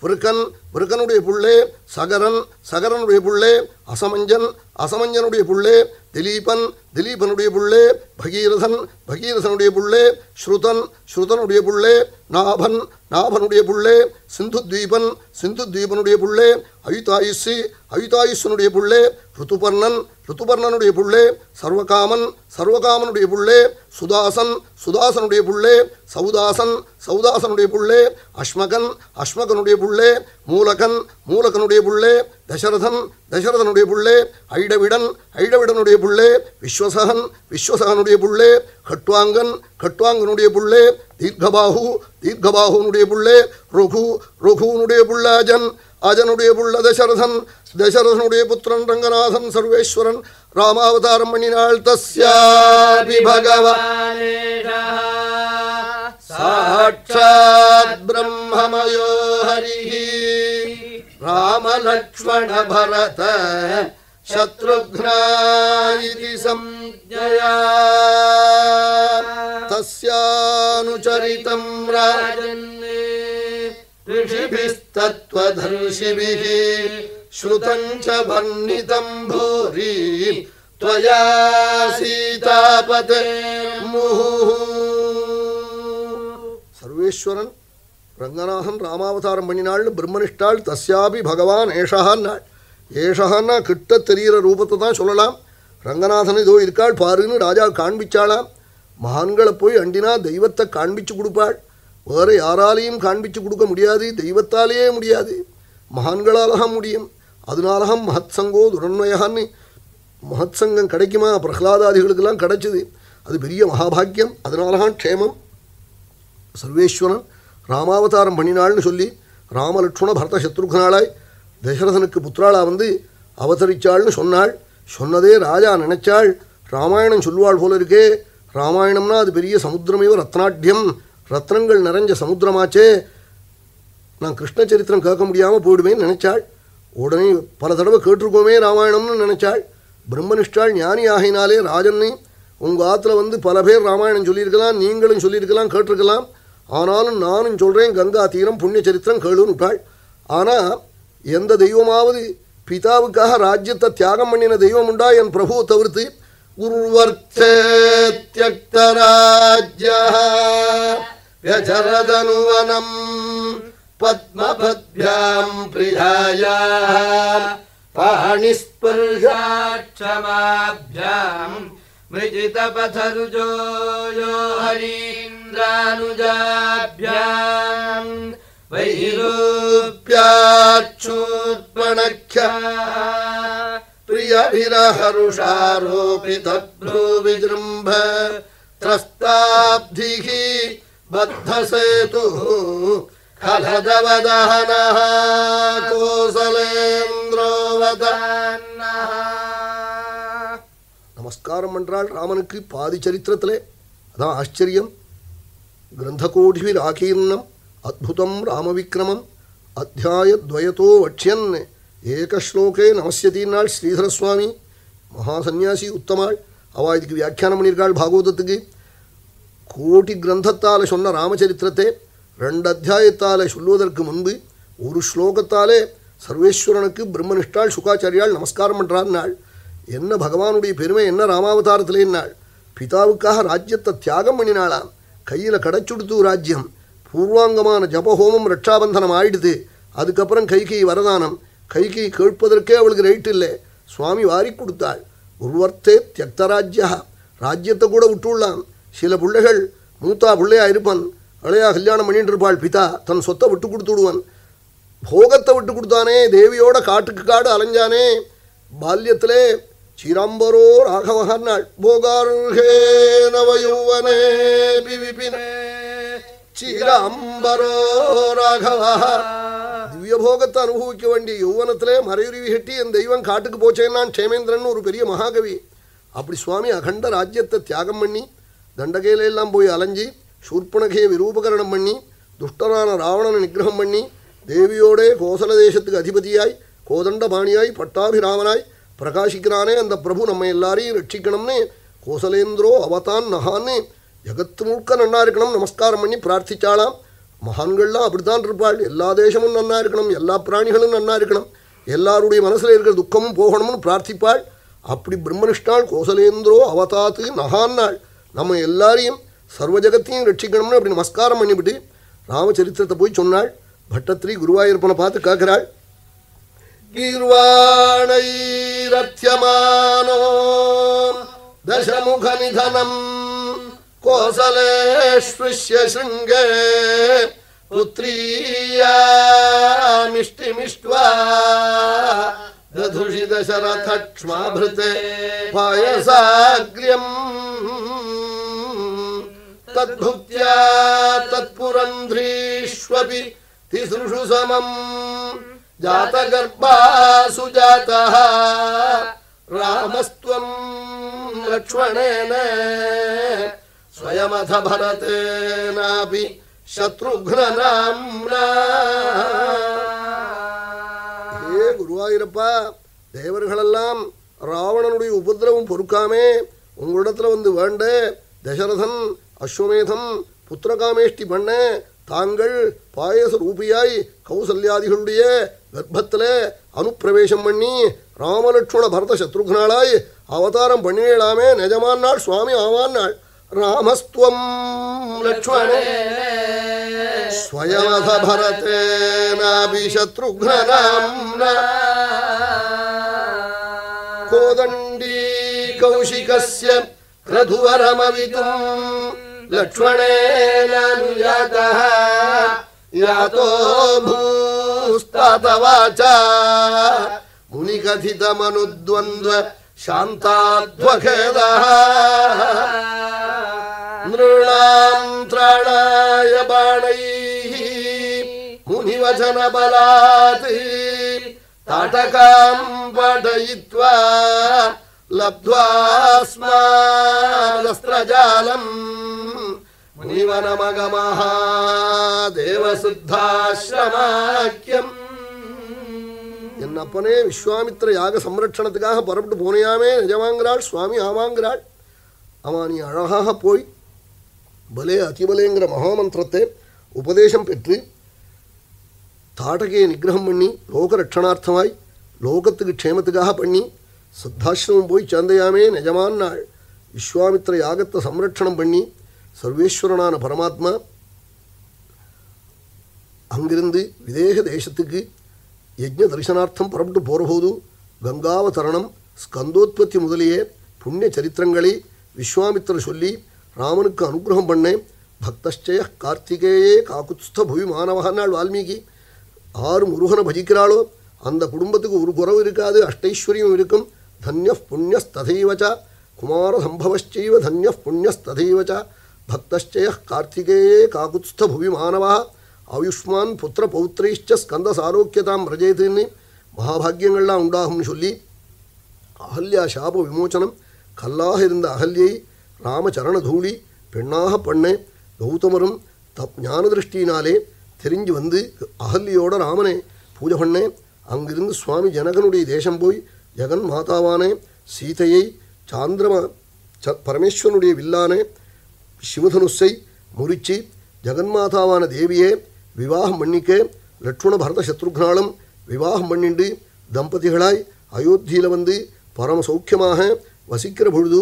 Speaker 2: விருக்கன் விருக்கனுடைய புள்ளே சகரன் சகரனுடைய புள்ளே அசமஞ்சன் அசமஞ்சனுடைய புள்ளே திலீபன் திலீபனுடைய புள்ளே பகீரதன் பகீரதனுடைய புள்ளே ஸ்ருதன் ஸ்ருதனுடைய புள்ளே நாபன் நாபனுடைய புள்ளே சிந்துத்வீபன் சிந்துத்வீபனுடைய புள்ளே அயுதாயுஷி அயுதாயுஷனுடைய புள்ளே ருத்துபர்ணன் ருத்துபர்ணனுடைய புள்ளே சர்வகாமன் சர்வகாமனுடைய புள்ளே சுதாசன் சுதாசனுடைய புள்ளே சௌதாசன் சௌதாசனுடைய புள்ளே அஸ்மகன் அஸ்மகனுடைய புள்ளே மூலகன் மூலகனுடைய புள்ளே தசரதன் தசரதனுடைய புள்ளே ஐடவிடன் ஐடவிடனுடைய புள்ளே விஸ்வசகன் விஸ்வசகனுடைய புள்ளே கட்வாங்கன் கட்வாங்கனுடைய புள்ளே தீர்க்கபாகு தீர்க்கபாகுனுடைய புள்ளே ரகு ரகுனுடைய புள்ள அஜன் அஜனுடைய புள்ள தசரதன் தசரதனுடைய புத்திரன் ரங்கநாதன் சர்வேஸ்வரன் ராமாவதாரம் பண்ணினாள் தஸ்யாபி பகவான்
Speaker 3: साक्षात् ब्रह्ममयो हरिः रामलक्ष्मण भरत शत्रुघ्ना इति संज्ञया
Speaker 2: तस्यानुचरितं
Speaker 3: राजन् ऋषिभिस्तत्त्वदर्शिभिः श्रुतं च वर्णितं भूरि त्वया सीतापते
Speaker 2: சர்வேஸ்வரன் ரங்கநாதன் ராமாவதாரம் பண்ணினாள்னு பிரம்மனிஷ்டாள் தஸ்யாபி பகவான் ஏஷகான்னாள் ஏஷகான்னா கிட்ட தெரிகிற ரூபத்தை தான் சொல்லலாம் ரங்கநாதன் இதோ இருக்காள் பாருன்னு ராஜா காண்பிச்சாளாம் மகான்களை போய் அண்டினா தெய்வத்தை காண்பிச்சு கொடுப்பாள் வேறு யாராலையும் காண்பிச்சு கொடுக்க முடியாது தெய்வத்தாலேயே முடியாது மகான்களாலகம் முடியும் அதனாலகம் மகத் சங்கோ துரன்வயகான்னு மகத் சங்கம் கிடைக்குமா பிரகலாதாதிகளுக்கெல்லாம் கிடைச்சிது அது பெரிய மகாபாக்கியம் அதனாலதான் க்ஷேமம் சர்வேஸ்வரன் ராமாவதாரம் பண்ணினாள்னு சொல்லி ராமலட்சுமண பரத சத்ருகனாளாய் தசரதனுக்கு புத்திராளா வந்து அவதரிச்சாள்னு சொன்னாள் சொன்னதே ராஜா நினைச்சாள் ராமாயணம் சொல்லுவாள் போல இருக்கே ராமாயணம்னா அது பெரிய சமுத்திரமேவ ரத்னாட்யம் ரத்னங்கள் நிறைஞ்ச சமுத்திரமாச்சே நான் கிருஷ்ண சரித்திரம் கேட்க முடியாமல் போயிடுவேன்னு நினைச்சாள் உடனே பல தடவை கேட்டிருக்கோமே ராமாயணம்னு நினைச்சாள் பிரம்மனிஷ்டாள் ஞானி ஆகினாலே ராஜன்னு உங்கள் ஆற்றுல வந்து பல பேர் ராமாயணம் சொல்லியிருக்கலாம் நீங்களும் சொல்லியிருக்கலாம் கேட்டிருக்கலாம் ஆனாலும் நானும் சொல்கிறேன் கங்கா தீரம் புண்ணிய சரித்திரம் கேளுன்னு விட்டாள் ஆனால் எந்த தெய்வமாவது பிதாவுக்காக ராஜ்யத்தை தியாகம் பண்ணின தெய்வம் உண்டா என் பிரபுவை தவிர்த்து
Speaker 3: उर्वर्थे त्यक्तराज्यः व्यचरदनुवनम् पद्मपद्भ्याम् प्रियायाः पाणिस्पर्शाक्षमाभ्याम् मृजितपथरुजो यो हरीन्द्रानुजाभ्याम् वैरूप्याच्छूर्पणख्या प्रियभिरहरुषारोपितभ्रूविजृम्भ त्रस्ताब्धिः बद्धसेतुः खलदवदहनः कोसलेन्द्रोवदान्नः
Speaker 2: நமஸ்காரம் பண்றாள் ராமனுக்கு பாதி சரித்திரத்திலே அதான் ஆச்சரியம் கிரந்தகோடிபிர் ஆகீர்ணம் அத்புதம் ராமவிக்ரமம் அத்தியாயத்வயத்தோ வட்சியன் ஏகஸ்லோகே நமஸ்யத்தின்னாள் ஸ்ரீதர சுவாமி மகாசன்யாசி உத்தமாள் அவா இதுக்கு வியாக்கியானம் பண்ணியிருக்காள் பாகவதத்துக்கு கோடி கிரந்தத்தால் சொன்ன ராமச்சரித்திரத்தை ரெண்டு அத்தியாயத்தால் சொல்லுவதற்கு முன்பு ஒரு ஸ்லோகத்தாலே சர்வேஸ்வரனுக்கு பிரம்மனிஷ்டாள் சுகாச்சாரியாள் நமஸ்காரம் பண்ணுறான் நாள் என்ன பகவானுடைய பெருமை என்ன ராமாவதாரத்திலே நாள் பிதாவுக்காக ராஜ்யத்தை தியாகம் பண்ணினாளாம் கையில் கடைச்சுடுத்து ராஜ்யம் பூர்வாங்கமான ஜபஹோமம் ரட்சாபந்தனம் ஆயிடுது அதுக்கப்புறம் கைகை வரதானம் கைகை கேட்பதற்கே அவளுக்கு ரைட் இல்லை சுவாமி வாரி கொடுத்தாள் உருவர்த்தே தியக்தராஜ்யா ராஜ்யத்தை கூட விட்டுள்ளான் சில பிள்ளைகள் மூத்தா பிள்ளையா இருப்பான் இளையா கல்யாணம் பண்ணிட்டு இருப்பாள் பிதா தன் சொத்தை விட்டு கொடுத்து விடுவான் போகத்தை விட்டு கொடுத்தானே தேவியோட காட்டுக்கு காடு அலைஞ்சானே பால்யத்திலே சிரம்பரோ ராகவகன்னாள் போகார்கே நவயௌவனே விபினே சிரம்பரோ ராகவ திவ்ய போகத்தை அனுபவிக்க வேண்டிய யௌவனத்திலே மறையுருவி கட்டி என் தெய்வம் காட்டுக்கு போச்சேன்னான் க்ஷேமேந்திரன் ஒரு பெரிய மகாகவி அப்படி சுவாமி அகண்ட ராஜ்யத்தை தியாகம் பண்ணி தண்டகையில எல்லாம் போய் அலைஞ்சி சூர்பனகையை விரூபகரணம் பண்ணி துஷ்டரான ராவணனை நிகிரகம் பண்ணி தேவியோடே கோசல தேசத்துக்கு அதிபதியாய் கோதண்டபாணியாய் பட்டாபிராமனாய் பிரகாசிக்கிறானே அந்த பிரபு நம்ம எல்லாரையும் ரட்சிக்கணும்னு கோசலேந்திரோ அவதான் நகான்னு ஜகத்து முழுக்க நன்னா இருக்கணும் நமஸ்காரம் பண்ணி பிரார்த்திச்சாளாம் மகான்கள்லாம் அப்படித்தான் இருப்பாள் எல்லா தேசமும் நன்னா இருக்கணும் எல்லா பிராணிகளும் நன்னா இருக்கணும் எல்லாருடைய மனசில் இருக்கிற துக்கமும் போகணும்னு பிரார்த்திப்பாள் அப்படி பிரம்மனிஷ்டாள் கோசலேந்திரோ அவதாத்து நகான்னாள் நம்ம எல்லாரையும் சர்வ ஜகத்தையும் ரட்சிக்கணும்னு அப்படி நமஸ்காரம் பண்ணிவிட்டு ராமச்சரித்திரத்தை போய் சொன்னாள் பட்டத்திரி குருவாயூரப்பனை பார்த்து கேட்கிறாள் गीर्वाणैरथ्यमानो दशमुखनिधनम् कोसलेष्वस्य शृङ्गे पुत्रीयामिष्टिमिष्ट्वा दधुषि दशरथक्ष्माभृते पायसाग्र्यम् तद्भुक्त्या तत्पुरन्ध्रीष्वपि तिसृषु समम् जातगर्भासु जातः रामस्त्वम् लक्ष्मणेन स्वयमथ भरतेनापि शत्रुघ्ननाम्ना ஏ குருவாயூரப்பா தேவர்களெல்லாம் ராவணனுடைய உபதிரவம் பொறுக்காமே உங்களிடத்துல வந்து வேண்ட தசரதன் அஸ்வமேதம் புத்திரகாமேஷ்டி பண்ண தாங்கள் பாயச ரூபியாய் கௌசல்யாதிகளுடைய கர்ப்பத்தில் அனுப்பிரவேசம் பண்ணி ராமலட்சுமண பரத சத்ருக்னாளாய் அவதாரம் பண்ணிடலாமே நிஜமான் நாள் சுவாமி ஆவான் நாள் ராமஸ்துவம் லக்ஷ்மணே स्वयमथ भरतेनापि शत्रुघ्ननाम्ना कोदण्डी कौशिकस्य क्रधुवरमवितुम् लक्ष्मणेनानुजातः यातो भूस्तातवाचा मुनिकथितमनुद्वन्द्व शान्ताध्वखेदः नृणां त्राणाय बाणैः मुनिवचनबलात् ताटकां पाठयित्वा लब्ध्वा स्मादस्त्रजालम् मुनिवनमगमः தேவசுத்தாசிரமாக்கியம் என் அப்பனே விஸ்வாமித்திர யாக சம்ரட்சணத்துக்காக புறப்பட்டு போனையாமே நிஜமாங்கிறாள் சுவாமி ஆமாங்கிறாள் அவன் நீ அழகாக போய் பலே அதிபலேங்கிற மகாமந்திரத்தை உபதேசம் பெற்று தாடகையை நிகிரகம் பண்ணி லோக ரட்சணார்த்தமாய் லோகத்துக்கு க்ஷேமத்துக்காக பண்ணி சித்தாசிரமம் போய் சேர்ந்தையாமே நிஜமான நாள் விஸ்வாமித்திர யாகத்தை சம்ரட்சணம் பண்ணி சர்வேஸ்வரனான பரமாத்மா அங்கிருந்து விதேக தேசத்துக்கு யஜ்ஞ தரிசனார்த்தம் புறப்பட்டு போகிறபோது கங்காவதரணம் ஸ்கந்தோத்பத்தி முதலிய புண்ணிய சரித்திரங்களை விஸ்வாமித்திரர் சொல்லி ராமனுக்கு அனுகிரகம் பண்ணேன் பக்தஷ்டய கார்த்திகேயே காக்குத்ஸ்த புவி மாணவகன்னாள் வால்மீகி ஆறு முருகனை பஜிக்கிறாளோ அந்த குடும்பத்துக்கு ஒரு குறவு இருக்காது அஷ்டைஸ்வரியம் இருக்கும் தன்ய புண்ணியஸ்ததைவச்ச குமார சம்பவச்சைவ தன்ய புண்ணியஸ்ததைவச்ச பக்தஷ்டய கார்த்திகேயே காக்குத்ஸ்த புவி மாணவா ஆயுஷ்மான் புத்திர பௌத்திரைஷ்ட ஸ்கந்த சாரோக்கியதாம் ரஜயத்துன்னு மகாபாகியங்கள்லாம் உண்டாகும்னு சொல்லி அகல்யா சாப விமோச்சனம் கல்லாக இருந்த அகல்யை ராமச்சரண தூளி பெண்ணாக பண்ண கௌதமரும் தப் ஞான திருஷ்டியினாலே தெரிஞ்சு வந்து அகல்யோட ராமனை பூஜை பண்ணேன் அங்கிருந்து சுவாமி ஜனகனுடைய தேசம் போய் ஜெகன் மாதாவானே சீதையை சாந்திரம ச பரமேஸ்வரனுடைய வில்லானே சிவதனுஷை முறிச்சு ஜெகன்மாதாவான தேவியே விவாகம் பண்ணிக்க லட்சுமண பரத சத்ருக்னாலும் விவாகம் பண்ணிண்டு தம்பதிகளாய் அயோத்தியில் வந்து பரம சௌக்கியமாக வசிக்கிற பொழுது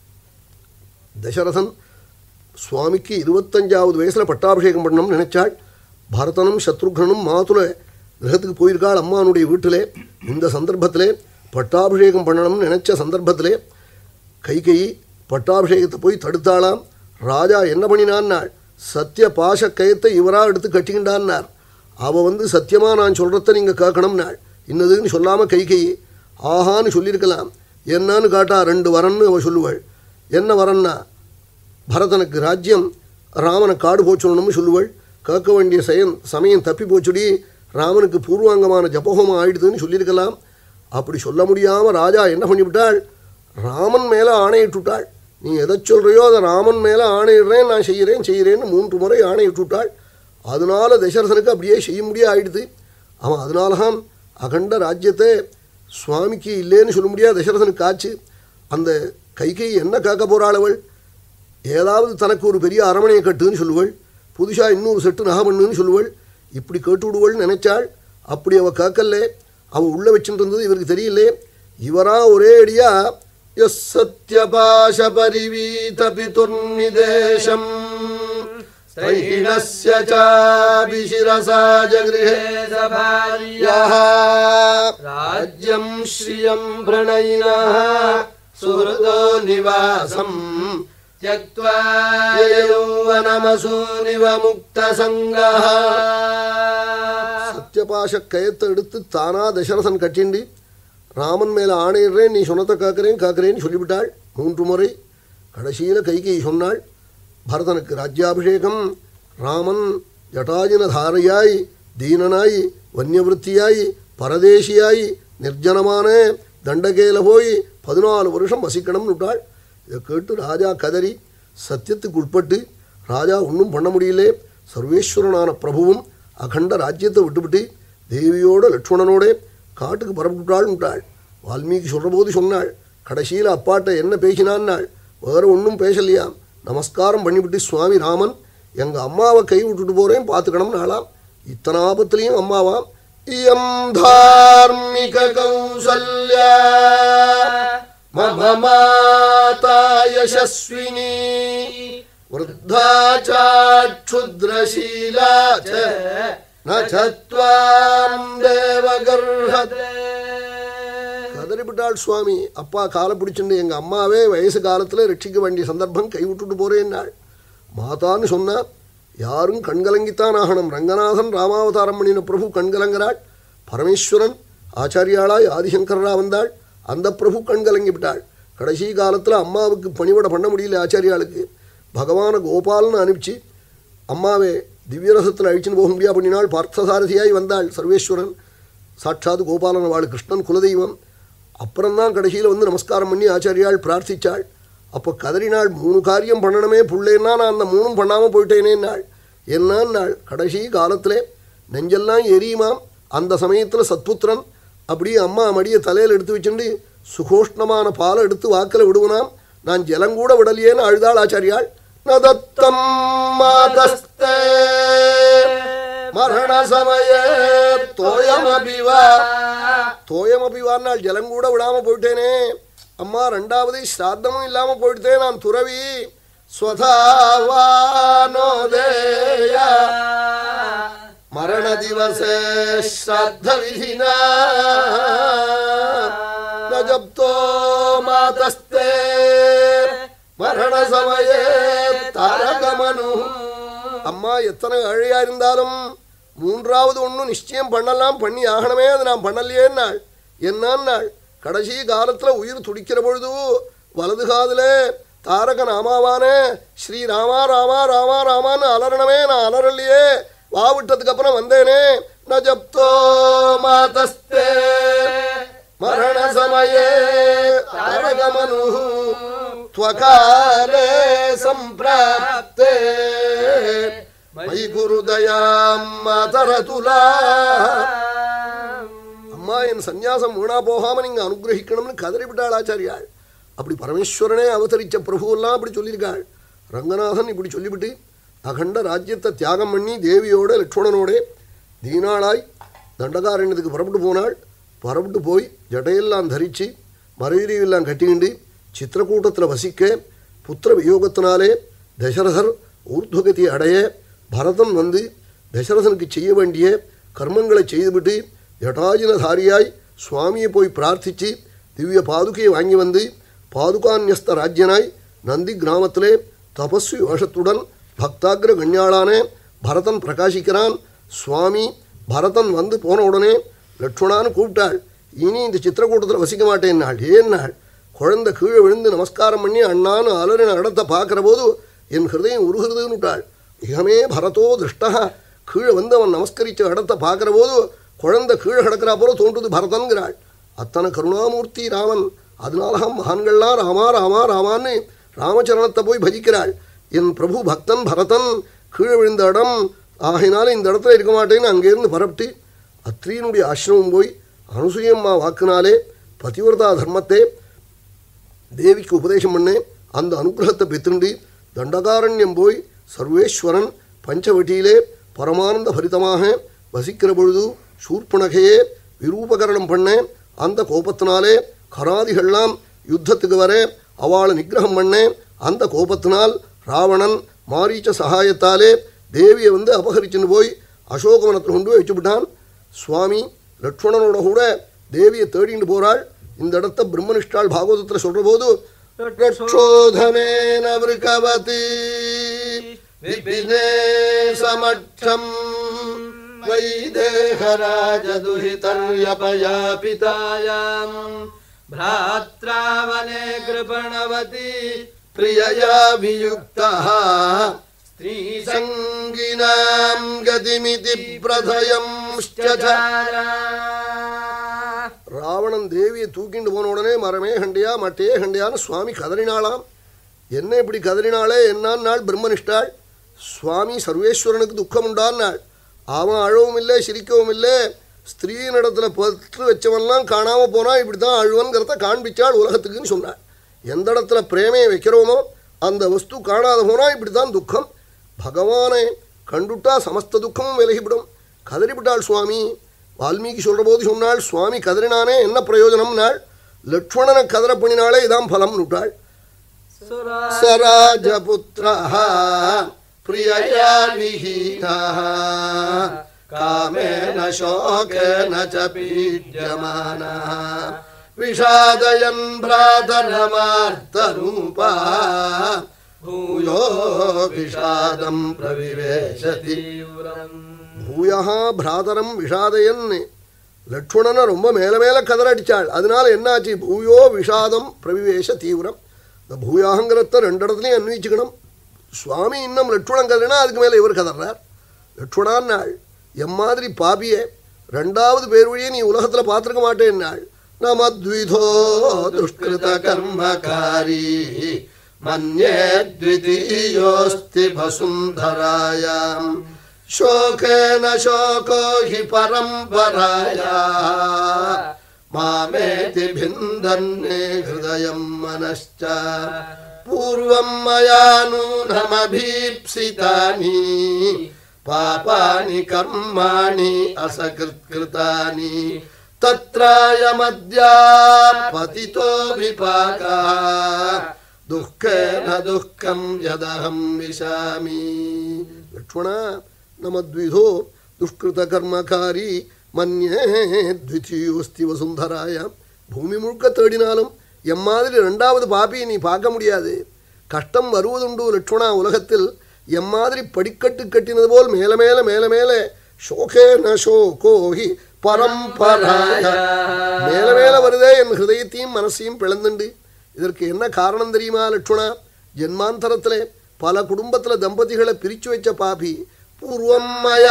Speaker 2: தசரதன் சுவாமிக்கு இருபத்தஞ்சாவது வயசில் பட்டாபிஷேகம் பண்ணணும்னு நினைச்சாள் பரதனும் சத்ருக்னனும் மாதுல கிரகத்துக்கு போயிருக்காள் அம்மானுடைய வீட்டிலே இந்த சந்தர்ப்பத்திலே பட்டாபிஷேகம் பண்ணணும்னு நினைச்ச சந்தர்ப்பத்திலே கைகை பட்டாபிஷேகத்தை போய் தடுத்தாளாம் ராஜா என்ன பண்ணினான்னாள் சத்திய பாச கயத்தை இவராக எடுத்து கட்டிக்கிண்டான்னார் அவள் வந்து சத்தியமாக நான் சொல்கிறத நீங்கள் கேட்கணும்னாள் இன்னதுன்னு சொல்லாமல் கைகை ஆஹான்னு சொல்லியிருக்கலாம் என்னன்னு காட்டா ரெண்டு வரன்னு அவள் சொல்லுவாள் என்ன வரன்னா பரதனுக்கு ராஜ்யம் ராமனை காடு போச்சுடணும்னு சொல்லுவாள் கேட்க வேண்டிய சயம் சமயம் தப்பி போச்சுடி ராமனுக்கு பூர்வாங்கமான ஜபஹோமம் ஆயிடுதுன்னு சொல்லியிருக்கலாம் அப்படி சொல்ல முடியாமல் ராஜா என்ன பண்ணிவிட்டாள் ராமன் மேலே ஆணையிட்டுட்டாள் நீ எதை சொல்கிறையோ அதை ராமன் மேலே ஆணையிடுறேன் நான் செய்கிறேன் செய்கிறேன்னு மூன்று முறை ஆணையிட்டுட்டாள் அதனால தசரதனுக்கு அப்படியே செய்ய முடியாது ஆயிடுது அவன் அதனால தான் அகண்ட ராஜ்யத்தை சுவாமிக்கு இல்லைன்னு சொல்ல முடியாது தசரதனுக்கு ஆச்சு அந்த கைகை என்ன கேட்க போகிறாள் அவள் ஏதாவது தனக்கு ஒரு பெரிய அரமனையை கட்டுன்னு சொல்லுவள் புதுசாக இன்னொரு செட்டு நகை பண்ணுன்னு சொல்லுவள் இப்படி கேட்டு விடுவள்னு நினைச்சாள் அப்படி அவ கேட்கல அவ உள்ள வச்சுட்டு இருந்தது இவருக்கு தெரியலே இவரா ஒரே அடியா எஸ் சத்யபாஷ பரிவீத பிதுர்நிதேசம் ஸ்தைணஸ்ய சாபிஷிரசா ஜகிருஹே
Speaker 3: भार्याः
Speaker 2: राज्यं श्रियं प्रणयिनः सुहृदो निवासम्
Speaker 3: त्यक्त्वा
Speaker 2: यौवनमसूनिव मुक्तसङ्गः சத்யபாஷ கயத்தை எடுத்து தானா தசரசன் கட்டிண்டு ராமன் மேலே ஆணையிடுறேன் நீ சொன்னதை காக்கிறேன் காக்கிறேன்னு சொல்லிவிட்டாள் மூன்று முறை கடைசியில் கைகை சொன்னாள் பரதனுக்கு ராஜ்யாபிஷேகம் ராமன் ஜட்டாஜின தாரையாய் தீனனாய் வன்யவிருத்தியாய் பரதேசியாய் நிர்ஜனமான தண்டகேல போய் பதினாலு வருஷம் வசிக்கணும்னு விட்டாள் இதை கேட்டு ராஜா கதறி சத்தியத்துக்கு உட்பட்டு ராஜா ஒன்றும் பண்ண முடியல சர்வேஸ்வரனான பிரபுவும் அகண்ட ராஜ்யத்தை விட்டுவிட்டு தேவியோட லட்சுமணனோட காட்டுக்கு பரப்பிட்டாள் விட்டாள் வால்மீகி சொல்கிற போது சொன்னாள் கடைசியில் அப்பாட்ட என்ன பேசினான்னாள் வேற ஒன்றும் பேசலையாம் நமஸ்காரம் பண்ணிவிட்டு சுவாமி ராமன் எங்கள் அம்மாவை கை விட்டுட்டு போகிறேன் பார்த்துக்கணும்னு ஆளாம் இத்தனை ஆபத்துலேயும் அம்மாவாம் இயம் தார்மிக கௌசல்யா மம மாதா யசஸ்வினி वृद्धा चाक्षुद्रशीला च न च त्वां देवगर्हते கதறிவிட்டாள் சுவாமி அப்பா காலை பிடிச்சுண்டு எங்கள் அம்மாவே வயசு காலத்தில் ரட்சிக்க வேண்டிய சந்தர்ப்பம் கைவிட்டுட்டு போறேன்னாள் மாதான்னு சொன்னா யாரும் கண்கலங்கித்தான் ஆகணும் ரங்கநாதன் ராமாவதாரம் பண்ணின பிரபு கண்கலங்கிறாள் பரமேஸ்வரன் ஆச்சாரியாளாய் ஆதிசங்கரா வந்தாள் அந்த பிரபு கண்கலங்கி விட்டாள் கடைசி காலத்தில் அம்மாவுக்கு பணிவிட பண்ண முடியல ஆச்சாரியாளுக்கு பகவான கோபால்னு அனுப்பிச்சு அம்மாவே திவ்யரசத்தில் அழிச்சுன்னு போக முடியா பண்ணினாள் பார்த்தசாரதியாய் வந்தாள் சர்வேஸ்வரன் சாட்சாத் கோபாலன் அவள் கிருஷ்ணன் குலதெய்வம் அப்புறம்தான் கடைசியில் வந்து நமஸ்காரம் பண்ணி ஆச்சாரியாள் பிரார்த்திச்சாள் அப்போ கதறினாள் மூணு காரியம் பண்ணணுமே புள்ளேன்னா நான் அந்த மூணும் பண்ணாமல் போயிட்டேனேன்னாள் என்னன்னாள் கடைசி காலத்தில் நெஞ்செல்லாம் எரியுமாம் அந்த சமயத்தில் சத்புத்திரன் அப்படியே அம்மா மடியை தலையில் எடுத்து வச்சுண்டு சுகோஷ்ணமான பாலை எடுத்து வாக்கில் விடுவனாம் நான் ஜலங்கூட விடலையேன்னு அழுதாள் ஆச்சாரியாள் நதத்தம் மாதஸ்தே மரண சமய தோயமபிவா தோயமபிவான்னாள் ஜலம் கூட விடாம போயிட்டேனே அம்மா ரெண்டாவது ஸ்ராத்தமும் இல்லாம போயிட்டே நான் துறவி ஸ்வதாவானோதேயா மரண திவசே ஸ்ராத்த விதினா நஜப்தோ மாதஸ்தே மரண சமயே தாரகமனு அம்மா எத்தனை அழையா இருந்தாலும் மூன்றாவது ஒன்றும் நிச்சயம் பண்ணலாம் பண்ணி ஆகணுமே அது நான் பண்ணலையேன்னாள் என்னன்னாள் கடைசி காலத்தில் உயிர் துடிக்கிற பொழுது வலது காதில் தாரக நாமாவானே ஸ்ரீ ராமா ராமா ராமா ராமான்னு அலறணுமே நான் அலறலையே வா விட்டதுக்கு அப்புறம் வந்தேனே ந ஜப்தோ மாதஸ்தே மரண சமயே தாரகமனு त्वकाले सम्प्राप्ते मयि குருதயாம் மாதரதுலா அம்மா என் சந்நியாசம் வீணா போகாம நீங்க அனுகிரகிக்கணும்னு கதறிவிட்டாள் ஆச்சாரியாள் அப்படி பரமேஸ்வரனே அவதரிச்ச பிரபுவெல்லாம் அப்படி சொல்லியிருக்காள் ரங்கநாதன் இப்படி சொல்லிவிட்டு அகண்ட ராஜ்யத்தை தியாகம் பண்ணி தேவியோட லட்சுமணனோட தீனாளாய் தண்டகாரண்யத்துக்கு புறப்பட்டு போனாள் புறப்பட்டு போய் ஜடையெல்லாம் தரித்து மறைவிரியெல்லாம் கட்டிக்கிண்டு சித்திரக்கூட்டத்தில் வசிக்க புத்திர வியோகத்தினாலே தசரதர் ஊர்துவகதி அடைய பரதன் வந்து தசரதனுக்கு செய்ய வேண்டிய கர்மங்களை செய்துவிட்டு ஜட்டாஜினதாரியாய் சுவாமியை போய் பிரார்த்தித்து திவ்ய பாதுகையை வாங்கி வந்து பாதுகான்யஸ்த ராஜ்யனாய் நந்தி கிராமத்திலே தபஸ்வி வேஷத்துடன் பக்தாகிர கண்யாளான பரதன் பிரகாசிக்கிறான் சுவாமி பரதன் வந்து போன உடனே லட்சுமணான்னு கூப்பிட்டாள் இனி இந்த சித்திரக்கூட்டத்தில் வசிக்க மாட்டேன்னாள் ஏன்னாள் குழந்தை கீழே விழுந்து நமஸ்காரம் பண்ணி அண்ணான்னு அலறின இடத்தை பார்க்குற போது என் ஹிருதயம் உருகிறதுன்னு விட்டாள் இகமே பரதோ திருஷ்டா கீழே வந்து அவன் நமஸ்கரித்த இடத்தை பார்க்குற போது குழந்தை கீழே கிடக்கிறா போல தோன்றுது பரதன்கிறாள் அத்தனை கருணாமூர்த்தி ராமன் அதனால மகான்கள்லாம் ராமா ராமா ராமான்னு ராமச்சரணத்தை போய் பஜிக்கிறாள் என் பிரபு பக்தன் பரதன் கீழே விழுந்த இடம் ஆகினால இந்த இடத்துல இருக்க மாட்டேன்னு அங்கேருந்து பரப்பிட்டு அத்ரியனுடைய ஆசிரமம் போய் அனுசூயம்மா வாக்குனாலே பதிவிரதா தர்மத்தை தேவிக்கு உபதேசம் பண்ணேன் அந்த அனுகிரகத்தை பெற்றுண்டு தண்டகாரண்யம் போய் சர்வேஸ்வரன் பஞ்சவட்டியிலே பரமானந்த பரிதமாக வசிக்கிற பொழுது சூர்பனகையே விரூபகரணம் பண்ண அந்த கோபத்தினாலே கராதிகள்லாம் யுத்தத்துக்கு வர அவளை நிகிரகம் பண்ண அந்த கோபத்தினால் ராவணன் மாரீச்ச சகாயத்தாலே தேவியை வந்து அபகரிச்சுன்னு போய் அசோகவனத்தில் கொண்டு போய் வச்சுவிட்டான் சுவாமி லட்சுமணனோட கூட தேவியை தேடிட்டு போறாள் இந்த இடத்த பிரம்மனிஷ்டாள் பாகவதத்தில் சொல்ற போது ரட்சோதனேன விருகவதி விபினே சமட்சம்
Speaker 3: वैदेहराजदुहितर्यपयापितायाम् भ्रात्रा वने कृपणवती
Speaker 2: பிரியயா வியுக்தः
Speaker 3: स्त्रीसङ्गीनाम्
Speaker 2: சங்கினாம் கதிமிதி பிரதயம் ராவணன் தேவியை தூக்கிண்டு போன உடனே மரமே ஹண்டியா மட்டையே ஹண்டியான்னு சுவாமி கதறினாளாம் என்ன இப்படி கதறினாளே என்னான் நாள் பிரம்மனிஷ்டாள் சுவாமி சர்வேஸ்வரனுக்கு துக்கம் உண்டான்னாள் அவன் அழவும் இல்லை சிரிக்கவும் இல்லை ஸ்திரீனிடத்தில் பற்று வச்சவன்லாம் காணாமல் போனால் இப்படி தான் அழுவன்கிறத காண்பிச்சாள் உலகத்துக்குன்னு சொன்னாள் எந்த இடத்துல பிரேமையை வைக்கிறோமோ அந்த வஸ்து காணாத போனால் இப்படி தான் துக்கம் பகவானை கண்டுட்டா சமஸ்த துக்கமும் விலகிவிடும் கதறிவிட்டாள் சுவாமி வால்மீகி சொல்கிற போது சொன்னாள் சுவாமி கதறினானே என்ன பிரயோஜனம் நாள் லட்சுமணனை கதற பண்ணினாலே இதான் பலம் நுட்டாள் சராஜபுத்திரः प्रियया विहीनः कामेन शोकेन च पीड्यमानः विषादयन् भ्रातरमार्तरूपा भूयो विषादं प्रविवेशति பூயா பிராதரம் விஷாதயன் லட்சுமணனை ரொம்ப மேலே மேலே கதறடிச்சாள் அதனால என்னாச்சு பூயோ விஷாதம் பிரவிவேச தீவிரம் இந்த பூயாங்கிறத ரெண்டு இடத்துலையும் அன்வயிச்சுக்கணும் சுவாமி இன்னும் லட்சுமணன் கதறினா அதுக்கு மேலே இவர் கதறார் லட்சுமணான் நாள் எம்மாதிரி பாபியே ரெண்டாவது பேர் வழியே நீ உலகத்தில் பார்த்துருக்க மாட்டேன்னாள் நமத்விதோ துஷ்கிருத கர்மகாரி மன்யே த்விதீயோஸ்தி வசுந்தராயாம் शोकेन शोको हि परम्पराया मामेति भिन्दन्ने हृदयं मनश्च पूर्वं मया नूनमभीप्सितानि पापानि कर्माणि असकृत्कृतानि तत्रायमद्यापतितो विपाका दुःखेन दुःखं यदहं विशामि लक्ष्मण நமத்விதோ துஷ்கிருத கர்மகாரி மன்யே த்விதீயோஸ்தி வசுந்தராய பூமி முழுக்க தேடினாலும் எம்மாதிரி ரெண்டாவது பாப்பியை நீ பார்க்க முடியாது கஷ்டம் வருவதுண்டு லட்சுமணா உலகத்தில் எம்மாதிரி படிக்கட்டு கட்டினது போல் மேல மேல மேல மேலே ஷோகே ந ஷோகோஹி பரம்பராய மேல மேல வருதே என் ஹிருதயத்தையும் மனசையும் பிளந்துண்டு இதற்கு என்ன காரணம் தெரியுமா லட்சுமணா ஜென்மாந்தரத்திலே பல குடும்பத்தில் தம்பதிகளை பிரித்து வச்ச பாபி பூர்வம்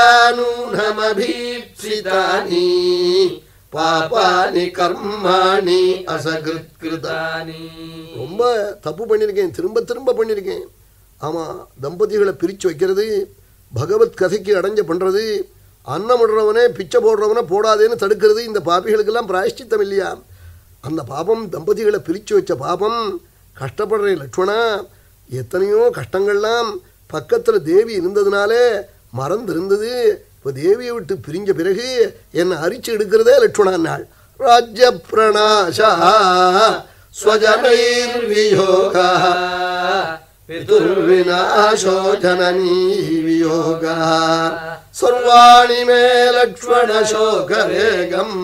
Speaker 2: மயானூனமபீப்சிதானி பாபானி கர்மாணி அசகிருத்கிருதானி ரொம்ப தப்பு பண்ணியிருக்கேன் திரும்ப திரும்ப பண்ணியிருக்கேன் ஆமாம் தம்பதிகளை பிரித்து வைக்கிறது பகவத் கதைக்கு அடைஞ்ச பண்ணுறது அன்னமிடுறவனே பிச்சை போடுறவனை போடாதேன்னு தடுக்கிறது இந்த பாபிகளுக்கெல்லாம் பிராயஷ்சித்தம் இல்லையா அந்த பாபம் தம்பதிகளை பிரித்து வச்ச பாபம் கஷ்டப்படுற லட்சுமணா எத்தனையோ கஷ்டங்கள்லாம் பக்கத்தில் தேவி இருந்ததுனாலே மறந்து இருந்தது இப்போ தேவியை விட்டு பிரிஞ்ச பிறகு என்னை அரிச்சு எடுக்கிறதே லட்சுமணா நாள் ராஜ்ய பிரணாசா ஸ்வஜனைர்வியோகா பிதுர்விநாசோ ஜனனீ வியோகா சர்வாணி மே லக்ஷ்மணசோகரேகம்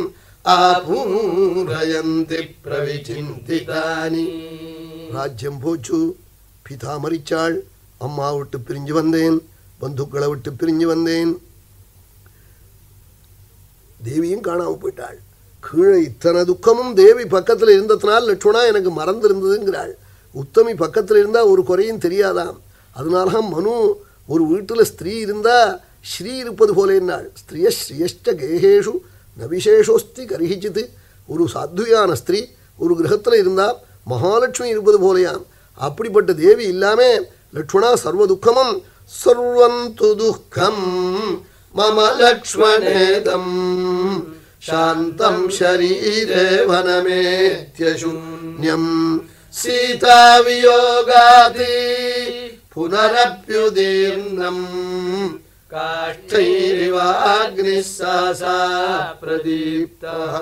Speaker 2: ஆபூரயந்தி பிரவிச்சிந்திதானி ராஜ்யம் போச்சு பிதா மறிச்சாள் அம்மா விட்டு பிரிஞ்சு வந்தேன் பந்துக்களை விட்டு பிரிஞ்சு வந்தேன் தேவியும் காணாமல் போயிட்டாள் கீழே இத்தனை துக்கமும் தேவி பக்கத்தில் இருந்ததுனால் லட்சுமணா எனக்கு மறந்து இருந்ததுங்கிறாள் உத்தமி பக்கத்தில் இருந்தால் ஒரு குறையும் தெரியாதாம் அதனால மனு ஒரு வீட்டில் ஸ்திரீ இருந்தால் ஸ்ரீ இருப்பது போல என்னாள் ஸ்திரிய ஸ்ரீயஷ்ட கேகேஷு நவிசேஷோஸ்தி கரிஹிச்சித்து ஒரு சாத்வியான ஸ்திரீ ஒரு கிரகத்தில் இருந்தால் மகாலட்சுமி இருப்பது போலையாம் அப்படிப்பட்ட தேவி இல்லாம லக்ஷ்மணா சர்வ துக்கமும் சர்வந்து துக்கம் மம லக்ஷ்மணேதம் சாந்தம் ஷரீரே வனமேத்யசூன்யம் சீதா வியோகாதி
Speaker 3: पुनरप्युदीर्णम् काष्ठैरिवाग्निः सहसा प्रदीप्तः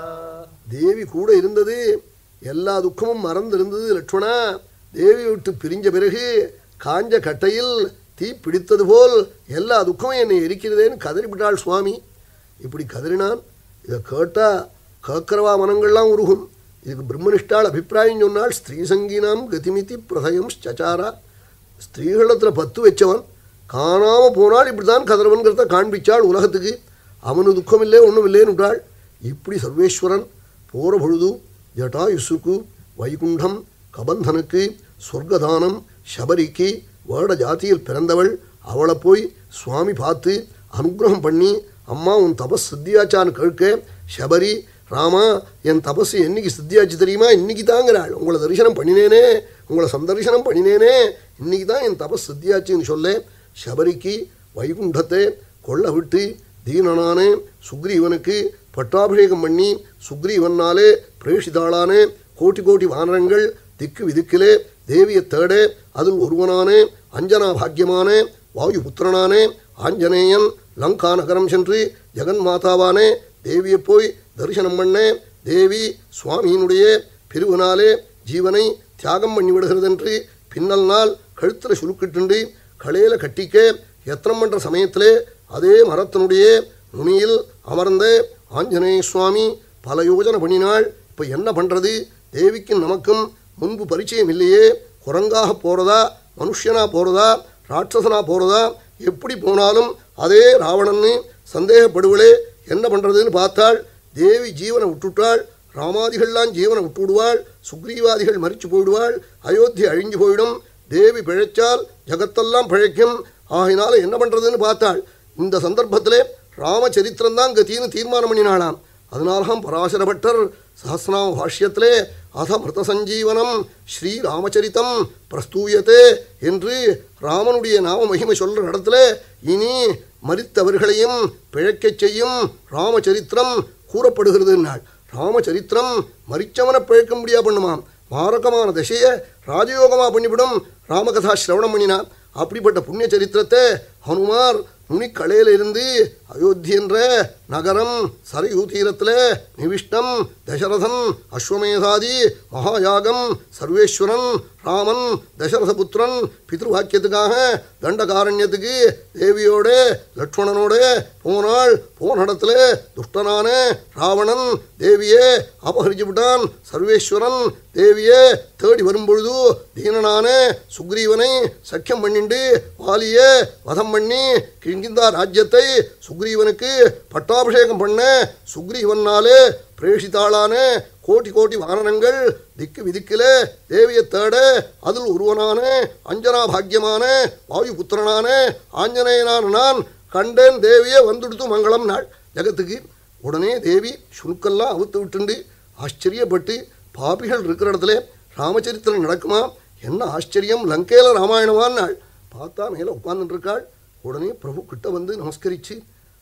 Speaker 2: தேவி கூட இருந்தது எல்லா துக்கமும் மறந்து இருந்தது லட்சுமணா தேவி விட்டு பிரிஞ்ச பிறகு காஞ்ச கட்டையில் தீ பிடித்தது போல் எல்லா துக்கமும் என்னை எரிக்கிறதேன்னு கதறிவிட்டாள் சுவாமி இப்படி கதறினான் இதை கேட்டா கேட்கிறவா மனங்கள்லாம் உருகும் இதுக்கு பிரம்மனிஷ்டாள் அபிப்பிராயம் சொன்னால் ஸ்திரீ சங்கீனாம் கதிமிதி பிரதயம் சச்சாரா ஸ்திரீகளத்தில் பத்து வச்சவன் காணாம போனால் இப்படி தான் கதிரவன்கிறத காண்பிச்சாள் உலகத்துக்கு அவனு துக்கம் இல்லை ஒன்றும் இல்லைன்னு விட்டாள் இப்படி சர்வேஸ்வரன் போகிற பொழுது ஜட்டாயுசுக்கு வைகுண்டம் கபந்தனுக்கு சொர்க்கதானம் சபரிக்கு வேட ஜாதியில் பிறந்தவள் அவளை போய் சுவாமி பார்த்து அனுகிரகம் பண்ணி அம்மா உன் தபஸ் சித்தியாச்சான்னு கேட்க சபரி ராமா என் தபஸ் என்னைக்கு சித்தியாச்சு தெரியுமா இன்னைக்கு தாங்கிறாள் உங்களை தரிசனம் பண்ணினேனே உங்களை சந்தர்சனம் பண்ணினேனே இன்னைக்கு தான் என் தபஸ் சித்தியாச்சுன்னு சொல்ல சபரிக்கு வைகுண்டத்தை கொள்ள விட்டு தீனனான சுக்ரீவனுக்கு பட்டாபிஷேகம் பண்ணி சுக்ரீவனாலே பிரேஷிதாளான கோட்டி கோட்டி வானரங்கள் திக்கு விதிக்கிலே தேவியை தேட அதில் ஒருவனான அஞ்சனா பாக்கியமான வாயு புத்திரனானே ஆஞ்சநேயன் லங்கா நகரம் சென்று ஜெகன் மாதாவானே தேவியை போய் தரிசனம் பண்ண தேவி சுவாமியினுடைய பிரிவினாலே ஜீவனை தியாகம் பண்ணி விடுகிறதென்று பின்னல் நாள் கழுத்தில் சுருக்கிட்டுண்டு களையில கட்டிக்க எத்தனம் பண்ற சமயத்திலே அதே மரத்தினுடைய நுனியில் அமர்ந்த ஆஞ்சநேய சுவாமி பல யோஜனை பண்ணினாள் இப்போ என்ன பண்ணுறது தேவிக்கும் நமக்கும் முன்பு பரிச்சயம் இல்லையே குரங்காக போகிறதா மனுஷனா போகிறதா ராட்சசனா போகிறதா எப்படி போனாலும் அதே ராவணன்னு சந்தேகப்படுவளே என்ன பண்ணுறதுன்னு பார்த்தாள் தேவி ஜீவனை விட்டுட்டாள் ராமாதிகள்லாம் ஜீவனை விட்டு விடுவாள் சுக்ரீவாதிகள் மறிச்சு போயிடுவாள் அயோத்தி அழிஞ்சு போயிடும் தேவி பிழைச்சால் ஜகத்தெல்லாம் பிழைக்கும் ஆகினால என்ன பண்ணுறதுன்னு பார்த்தாள் இந்த சந்தர்ப்பத்திலே ராமச்சரித்திரம் தான் கத்தின்னு தீர்மானம் பண்ணினாளாம் அதனால்தான் பராசர பட்டர் சஹசிரநாம பாஷ்யத்திலே அத மிருத சஞ்சீவனம் ஸ்ரீ ராமச்சரித்தம் பிரஸ்தூயத்தே என்று ராமனுடைய நாம மகிமை சொல்ற இடத்துல இனி மரித்தவர்களையும் பிழைக்கச் செய்யும் ராமச்சரித்திரம் கூறப்படுகிறது நாள் ராமச்சரித்திரம் மரிச்சவனை பிழைக்க முடியா பண்ணுமாம் மாரகமான திசையை ராஜயோகமாக பண்ணிவிடும் ராமகதா சிரவணம் பண்ணினான் அப்படிப்பட்ட புண்ணிய சரித்திரத்தை ஹனுமார் நுனிக்கலையில இருந்து அயோத்தி என்ற நகரம் சரையூ தீரத்தில் நிவிஷ்டம் தசரதன் அஸ்வமேதாதி மகாயாகம் சர்வேஸ்வரன் ராமன் தசரதபுத்திரன் பித்ருவாக்கியத்துக்காக தண்டகாரண்யத்துக்கு தேவியோட லட்சுமணனோட போனாள் போன இடத்துல துஷ்டனான ராவணன் தேவியே அபகரிச்சு விட்டான் சர்வேஸ்வரன் தேவியே தேடி வரும்பொழுது தீனனான சுக்ரீவனை சக்கியம் பண்ணிண்டு வாலியே வதம் பண்ணி கிங்கிந்தா ராஜ்யத்தை சுக்ரீவனுக்கு பட்டாபிஷேகம் பண்ண சுக்ரீவனாலே பிரேஷித்தாளான கோட்டி கோட்டி வானரங்கள் திக்கு விதிக்கில தேவியை தேட அதில் ஒருவனான அஞ்சனா பாக்கியமான வாயு புத்திரனான ஆஞ்சநேயனான நான் கண்டேன் தேவியே வந்துடுத்து மங்களம் நாள் ஜகத்துக்கு உடனே தேவி சுணுக்கெல்லாம் அவுத்து விட்டுண்டு ஆச்சரியப்பட்டு பாபிகள் இருக்கிற இடத்துல ராமச்சரித்திரம் நடக்குமா என்ன ஆச்சரியம் லங்கையில் ராமாயணமான் நாள் பார்த்தா மேலே உட்கார்ந்துட்டு இருக்காள் உடனே பிரபு கிட்ட வந்து நமஸ்கரிச்சு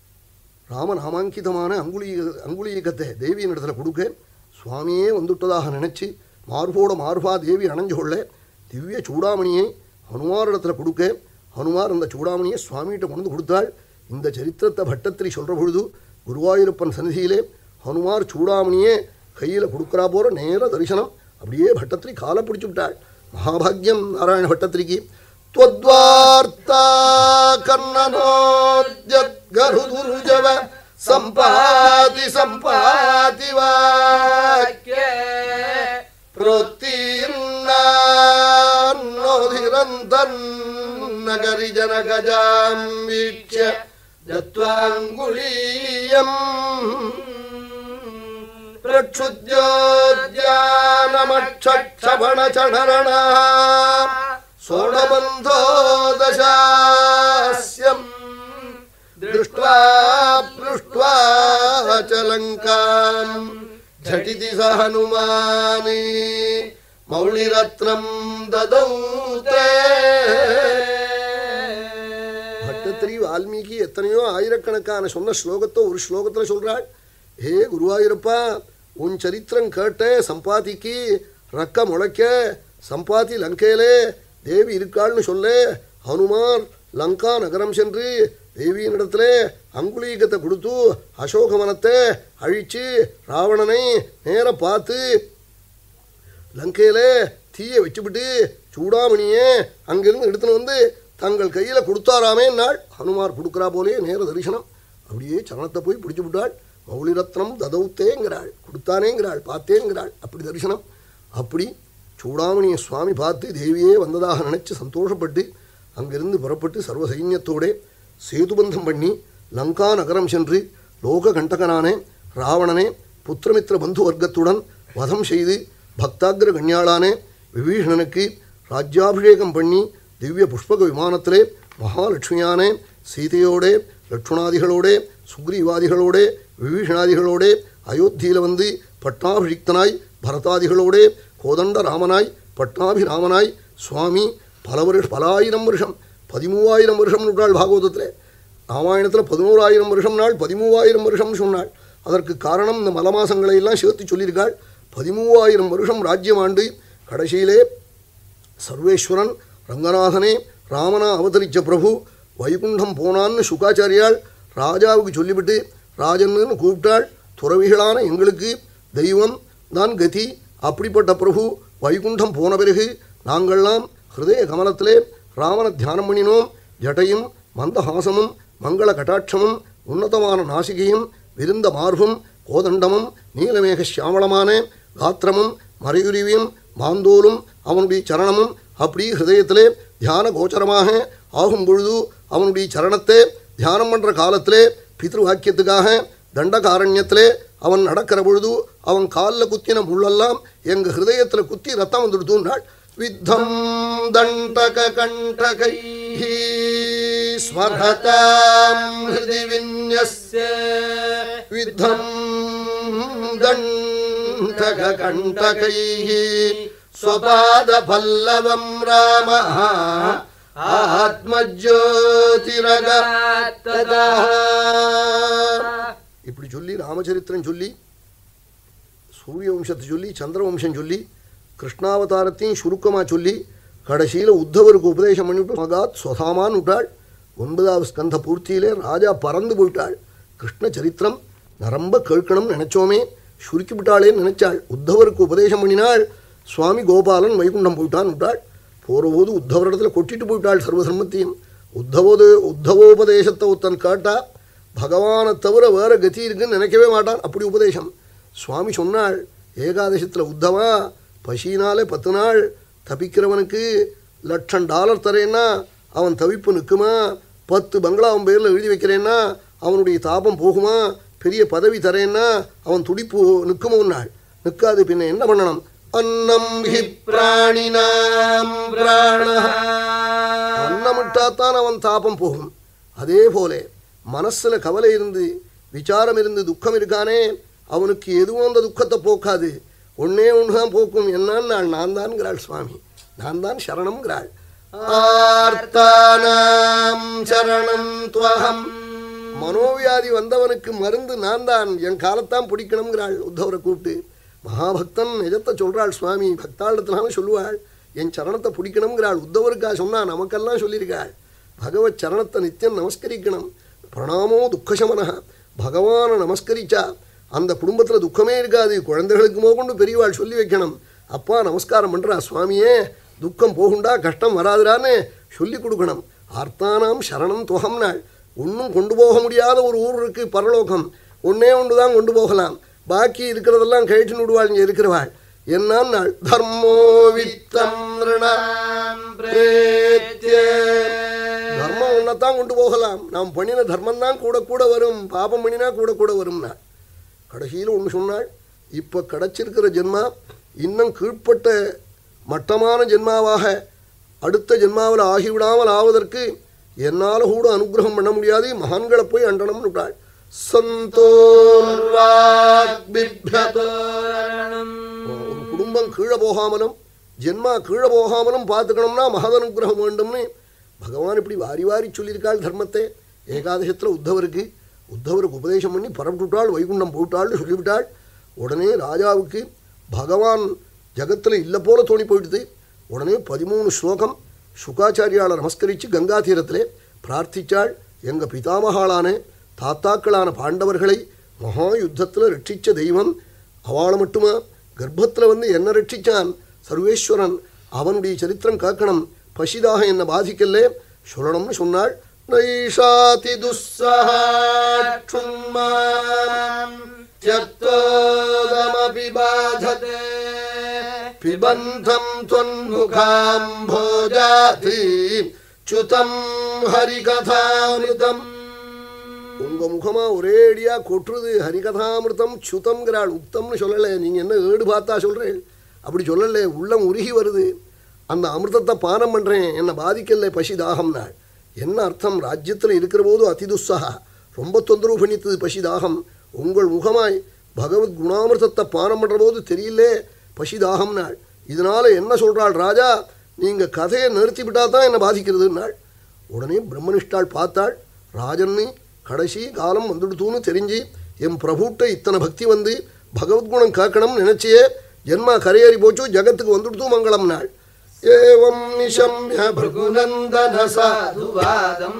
Speaker 2: ராமநாமாங்கிதமான அங்குலி அங்குலீகத்தை தேவியின் இடத்துல கொடுக்க சுவாமியே வந்துட்டதாக நினச்சி மார்போட மார்பா தேவி அணைஞ்சு கொள்ள திவ்ய சூடாமணியை ஹனுமார் இடத்துல கொடுக்க ஹனுமார் அந்த சூடாமணியை சுவாமிகிட்ட கொண்டு வந்து கொடுத்தாள் இந்த சரித்திரத்தை பட்டத்திரி சொல்கிற பொழுது குருவாயூரப்பன் சந்நிதியிலே ஹனுமார் சூடாமணியே கையில் கொடுக்குறா போகிற நேர தரிசனம் அப்படியே பட்டத்திரி காலை பிடிச்சு விட்டாள் மகாபாகியம் நாராயண பட்டத்திரிக்கு त्वद्वार्ता कर्णनोद्यद्गरुदुर्जव सम्पाति सम्पाति वाक्ये प्रोत्तीर्णान्नोधिरन्तन्नगरि जनगजां वीक्ष्य दत्त्वाङ्गुलीयम् प्रक्षुद्योद्यानमक्षक्षभणचणरणा सोढबन्धो दशास्यम् दृष्ट्वा पृष्ट्वा च लङ्काम् झटिति स हनुमानि मौलिरत्नम् ददौ ते பட்டத்திரி வால்மீகி எத்தனையோ ஆயிரக்கணக்கான சொன்ன ஸ்லோகத்தை ஒரு ஸ்லோகத்தில் சொல்றாள் ஹே குருவாயூரப்பா உன் சரித்திரம் கேட்ட சம்பாதிக்கு ரக்க முளைக்க சம்பாதி லங்கையிலே தேவி இருக்காள்னு சொல்ல ஹனுமார் லங்கா நகரம் சென்று தேவியினிடத்திலே அங்குலீகத்தை கொடுத்து அசோகவனத்தை அழிச்சு ராவணனை நேர பார்த்து லங்கையில தீயை வச்சுவிட்டு சூடாமணியே அங்கிருந்து எடுத்துன்னு வந்து தங்கள் கையில் கொடுத்தாராமே நாள் ஹனுமார் கொடுக்குறா போலே நேர தரிசனம் அப்படியே சரணத்தை போய் பிடிச்சு விட்டாள் மௌலிரத்னம் ததவுத்தேங்கிறாள் கொடுத்தானேங்கிறாள் பார்த்தேங்கிறாள் அப்படி தரிசனம் அப்படி சூடாமணியை சுவாமி பார்த்து தேவியே வந்ததாக நினைச்சு சந்தோஷப்பட்டு அங்கிருந்து புறப்பட்டு சர்வ சைன்யத்தோடே சேதுபந்தம் பண்ணி லங்கா நகரம் சென்று லோக கண்டகனானே ராவணனே புத்திரமித்திர பந்து வர்க்கத்துடன் வதம் செய்து பக்தாகிர கண்யாளானே விபீஷணனுக்கு ராஜ்யாபிஷேகம் பண்ணி திவ்ய புஷ்பக விமானத்திலே மகாலட்சுமியானே சீதையோடே லட்சுணாதிகளோடே சுக்ரீவாதிகளோடே விபீஷணாதிகளோடே அயோத்தியில் வந்து பட்டாபிஷிக்தனாய் பரதாதிகளோடே கோதண்ட ராமனாய் பட்டாபிராமனாய் சுவாமி பல வருஷ பல ஆயிரம் வருஷம் பதிமூவாயிரம் வருஷம் நூற்றாள் பாகவதத்தில் ராமாயணத்தில் பதினோராயிரம் வருஷம் நாள் பதிமூவாயிரம் வருஷம்னு சொன்னாள் அதற்கு காரணம் இந்த மல மாசங்களை எல்லாம் சேர்த்து சொல்லியிருக்காள் பதிமூவாயிரம் வருஷம் ராஜ்யம் ஆண்டு கடைசியிலே சர்வேஸ்வரன் ரங்கநாதனே ராமனா அவதரித்த பிரபு வைகுண்டம் போனான்னு சுகாச்சாரியால் ராஜாவுக்கு சொல்லிவிட்டு ராஜன்னு கூப்பிட்டாள் துறவிகளான எங்களுக்கு தெய்வம் தான் கதி அப்படிப்பட்ட பிரபு வைகுண்டம் போன பிறகு நாங்கள்லாம் ஹிருதய கமலத்திலே ராமனை தியானம் பண்ணினோம் ஜட்டையும் மந்தஹாசமும் மங்கள கட்டாட்சமும் உன்னதமான நாசிகையும் விருந்த மார்பும் கோதண்டமும் நீலமேக சியாமளமான காத்திரமும் மறையுருவியும் மாந்தோலும் அவனுடைய சரணமும் அப்படி ஹிருதயத்திலே தியான கோச்சரமாக ஆகும் பொழுது அவனுடைய சரணத்தை தியானம் பண்ணுற காலத்திலே பித்ருவாக்கியத்துக்காக தண்டகாரண்யத்திலே அவன் நடக்கிற பொழுது அவன் காலில் குத்தின முள்ளெல்லாம் எங்கள் ஹிருதயத்தில் குத்தி ரத்தம் வந்துடுத்துன்றாள் வித்தம் தண்டக கண்டகை ஸ்மரதாம் ஹிருதி விநியஸ்ய வித்தம் தண்டக கண்டகை ஸ்வபாதபல்லவம் ராம ஆத்மஜோதிரகத்ததா இப்படி சொல்லி ராமச்சரித்திரம் சொல்லி சூரிய வம்சத்தை சொல்லி சந்திர வம்சம் சொல்லி கிருஷ்ணாவதாரத்தையும் சுருக்கமாக சொல்லி கடைசியில் உத்தவருக்கு உபதேசம் பண்ணிவிட்டு மகாத் சொதாமான்னு விட்டாள் ஒன்பதாவது ஸ்கந்த பூர்த்தியிலே ராஜா பறந்து போயிட்டாள் கிருஷ்ண சரித்திரம் நரம்ப கேட்கணும்னு நினைச்சோமே சுருக்கி விட்டாளேன்னு நினைச்சாள் உத்தவருக்கு உபதேசம் பண்ணினாள் சுவாமி கோபாலன் வைகுண்டம் போயிட்டான்னு விட்டாள் போகிறபோது உத்தவரிடத்துல கொட்டிட்டு போயிட்டாள் சர்வதர்மத்தையும் உத்தவோது உத்தவோபதேசத்தை ஒருத்தன் கேட்டா பகவானை தவிர வேற கதி இருக்குன்னு நினைக்கவே மாட்டான் அப்படி உபதேசம் சுவாமி சொன்னாள் ஏகாதசத்தில் உத்தவா பசியினாலே பத்து நாள் தப்பிக்கிறவனுக்கு லட்சம் டாலர் தரேன்னா அவன் தவிப்பு நிற்குமா பத்து பங்களா அவன் பேரில் எழுதி வைக்கிறேன்னா அவனுடைய தாபம் போகுமா பெரிய பதவி தரேன்னா அவன் துடிப்பு நிற்குமோ நாள் நிற்காது பின்ன என்ன பண்ணணும் அன்னம் ஹி பிராணினாம் பிராணஹ அன்னமிட்டாத்தான் அவன் தாபம் போகும் அதே போல மனசில் கவலை இருந்து விசாரம் இருந்து துக்கம் இருக்கானே அவனுக்கு எதுவும் அந்த துக்கத்தை போக்காது ஒன்னே ஒன்று தான் போக்கும் என்னன்னு நான் நான் தான்ங்கிறாள் சுவாமி நான் தான் சரணம்ங்கிறாள் ஆர்த்தானாம் சரணம் துவகம் மனோவியாதி வந்தவனுக்கு மருந்து நான் தான் என் காலத்தான் பிடிக்கணுங்கிறாள் உத்தவரை கூப்பிட்டு மகாபக்தன் நிஜத்தை சொல்றாள் சுவாமி பக்தாளிடத்தினாலும் சொல்லுவாள் என் சரணத்தை பிடிக்கணுங்கிறாள் உத்தவருக்கா சொன்னா நமக்கெல்லாம் சொல்லியிருக்காள் பகவத் சரணத்தை நித்தியம் நமஸ்கரிக்கணும் பிரணாமோ துக்கசமனக பகவானை நமஸ்கரிச்சா அந்த குடும்பத்தில் துக்கமே இருக்காது குழந்தைகளுக்கு மோகொண்டு பெரியவாள் சொல்லி வைக்கணும் அப்பா நமஸ்காரம் பண்ணுறா சுவாமியே துக்கம் போகுண்டா கஷ்டம் வராதுடான்னு சொல்லி கொடுக்கணும் ஆர்த்தானாம் சரணம் துவகம் நாள் ஒன்றும் கொண்டு போக முடியாத ஒரு ஊர் இருக்கு பரலோகம் ஒன்னே ஒன்று தான் கொண்டு போகலாம் பாக்கி இருக்கிறதெல்லாம் கழிச்சு விடுவாள் இங்கே இருக்கிறவாள் என்ன நாள் தர்மோ வித்தம் ரிணாம் பிரேத்ய. தர்மம் ஒன்னத்தான் கொண்டு போகலாம் நாம் பண்ணின தர்மம் தான் கூட கூட வரும் பாபம் பண்ணினா கூட கூட வரும்னா கடைசியில் ஒன்று சொன்னாள் இப்போ கிடச்சிருக்கிற ஜென்மா இன்னும் கீழ்ப்பட்ட மட்டமான ஜென்மாவாக அடுத்த ஜென்மாவில் ஆகிவிடாமல் ஆவதற்கு என்னால் கூட அனுகிரகம் பண்ண முடியாது மகான்களை போய் அண்டனம்னு விட்டாள் சந்தோர்வாக் ஒரு குடும்பம் கீழே போகாமலும் ஜென்மா கீழே போகாமலும் பார்த்துக்கணும்னா மகதனுகிரகம் வேண்டும்னு பகவான் இப்படி வாரி வாரி சொல்லியிருக்காள் தர்மத்தை ஏகாதசத்தில் உத்தவருக்கு உத்தவருக்கு உபதேசம் பண்ணி பரப்பிட்டுட்டாள் வைகுண்டம் போட்டாள்னு சொல்லிவிட்டாள் உடனே ராஜாவுக்கு பகவான் ஜகத்தில் இல்லை போல தோணி போயிடுது உடனே பதிமூணு ஸ்லோகம் சுகாச்சாரியாளை நமஸ்கரித்து கங்கா தீரத்திலே பிரார்த்திச்சாள் எங்கள் பிதாமகாளான தாத்தாக்களான பாண்டவர்களை மகா யுத்தத்தில் ரட்சித்த தெய்வம் அவளை மட்டுமா கர்ப்பத்தில் வந்து என்ன ரட்சிச்சான் சர்வேஸ்வரன் அவனுடைய சரித்திரம் காக்கணும் பசிதாக என்ன பாதிக்கலே சொல்லணும்னு சொன்னாள் நைஷாதி துஸ்ஸஹாட்சும்மாம்
Speaker 3: त्यक्तोदमपि बाधते
Speaker 2: பிபந்தம் தொன்முகாம் போஜாதி சுதம் ஹரிகதாமிருதம் உங்க முகமா ஒரே அடியா கொட்டுறது ஹரிகதாமிருதம் சுதம்ங்கிறாள் உத்தம்னு சொல்லலை நீங்க என்ன ஏடு பார்த்தா சொல்றேன் அப்படி சொல்லலை உள்ளம் உருகி வருது அந்த அமிர்தத்தை பானம் பண்றேன் என்னை பாதிக்கல பசி தாகம்னாள் என்ன அர்த்தம் ராஜ்யத்தில் இருக்கிற போது அதிதுஸ்ஸகா ரொம்ப தொந்தரவு பண்ணித்தது பசி தாகம் உங்கள் முகமாய் பகவத் குணாமிர்தத்தை பானம் பண்ற போது தெரியலே பசி தாகம்னாள் இதனால என்ன சொல்றாள் ராஜா நீங்க கதையை நிறுத்தி விட்டா தான் என்ன பாதிக்கிறதுன்னாள் உடனே பிரம்மனிஷ்டாள் பார்த்தாள் ராஜன்னு கடைசி காலம் வந்துடுத்துன்னு தெரிஞ்சு என் பிரபுட்ட இத்தனை பக்தி வந்து பகவத்குணம் காக்கணும்னு நினைச்சியே ஜென்மா கரையேறி போச்சு ஜகத்துக்கு வந்துடுத்து மங்களம் நாள் ஏவம் நிஷம்ய
Speaker 3: भृगुनन्दन साधुवादम्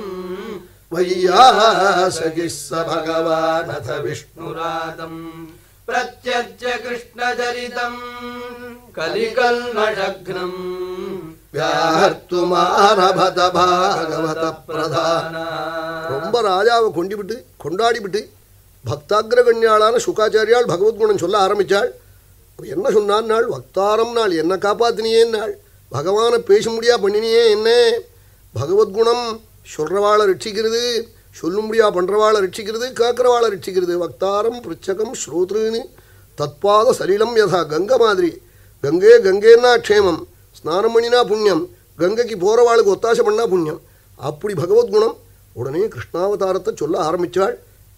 Speaker 2: வையாசகி ச
Speaker 3: भगवानथ विष्णुरादम् प्रत्यर्च्य कृष्णचरितम् कलिकल्मषघ्नम्
Speaker 2: வியார்த்துமாரபத பாகவத பிரதான ரொம்ப ராஜாவை கொண்டு விட்டு கொண்டாடி விட்டு பக்தாகிரகண்யாளான சுகாச்சாரியால் பகவத்குணம் சொல்ல ஆரம்பித்தாள் அப்ப என்ன சொன்னான் நாள் வக்தாரம் நாள் என்ன காப்பாத்தினியே நாள் பகவானை பேச முடியா பண்ணினியே என்ன பகவத்குணம் சொல்றவாளை ரட்சிக்கிறது சொல்லும்படியா பண்றவாளை ரட்சிக்கிறது கேட்குறவாளை ரட்சிக்கிறது வக்தாரம் பிருச்சகம் ஸ்ரோத்ருன்னு தத்பாத சலிலம் யதா கங்கை மாதிரி கங்கே கங்கேன்னா க்ஷேமம் ஸ்நானம் பண்ணினா புண்ணியம் கங்கைக்கு போகிறவாளுக்கு ஒத்தாசை பண்ணா புண்ணியம் அப்படி பகவத்குணம் உடனே கிருஷ்ணாவதாரத்தை சொல்ல ஆரம்பித்தாள்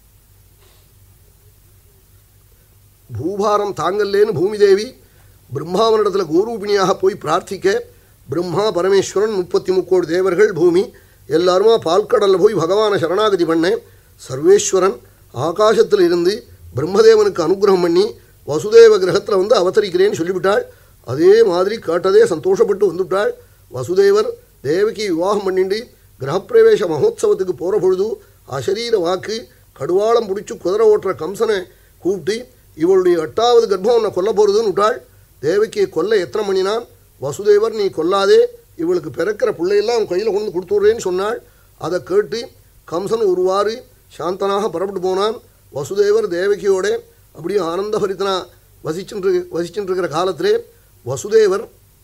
Speaker 2: பூபாரம் தாங்கல்லேன்னு பூமிதேவி பிரம்மாவனிடத்தில் கோரூபிணியாக போய் பிரார்த்திக்க பிரம்மா பரமேஸ்வரன் முப்பத்தி முக்கோடி தேவர்கள் பூமி எல்லாருமா பால்கடலில் போய் பகவானை சரணாகதி பண்ணேன் சர்வேஸ்வரன் ஆகாசத்தில் இருந்து பிரம்மதேவனுக்கு அனுகிரகம் பண்ணி வசுதேவ கிரகத்தில் வந்து அவதரிக்கிறேன்னு சொல்லிவிட்டாள் அதே மாதிரி கேட்டதே சந்தோஷப்பட்டு வந்துவிட்டாள் வசுதேவர் தேவகி விவாகம் பண்ணிண்டு கிரகப்பிரவேச மகோத்சவத்துக்கு போகிற பொழுது அசரீர வாக்கு கடுவாளம் பிடிச்சி குதிரை ஓட்டுற கம்சனை கூப்பிட்டு இவளுடைய எட்டாவது கர்ப்பம் உன்னை கொல்ல போகிறதுன்னு விட்டாள் தேவகியை கொல்ல எத்தனை மணினான் வசுதேவர் நீ கொல்லாதே இவளுக்கு பிறக்கிற பிள்ளையெல்லாம் உன் கையில் கொண்டு கொடுத்து விட்றேன்னு சொன்னாள் அதை கேட்டு கம்சன் ஒருவாறு சாந்தனாக புறப்பட்டு போனான் வசுதேவர் தேவகியோட அப்படியே ஆனந்தபரித்தனா வசிச்சுட்டு வசிச்சுட்டு இருக்கிற காலத்திலே வசுதேவர்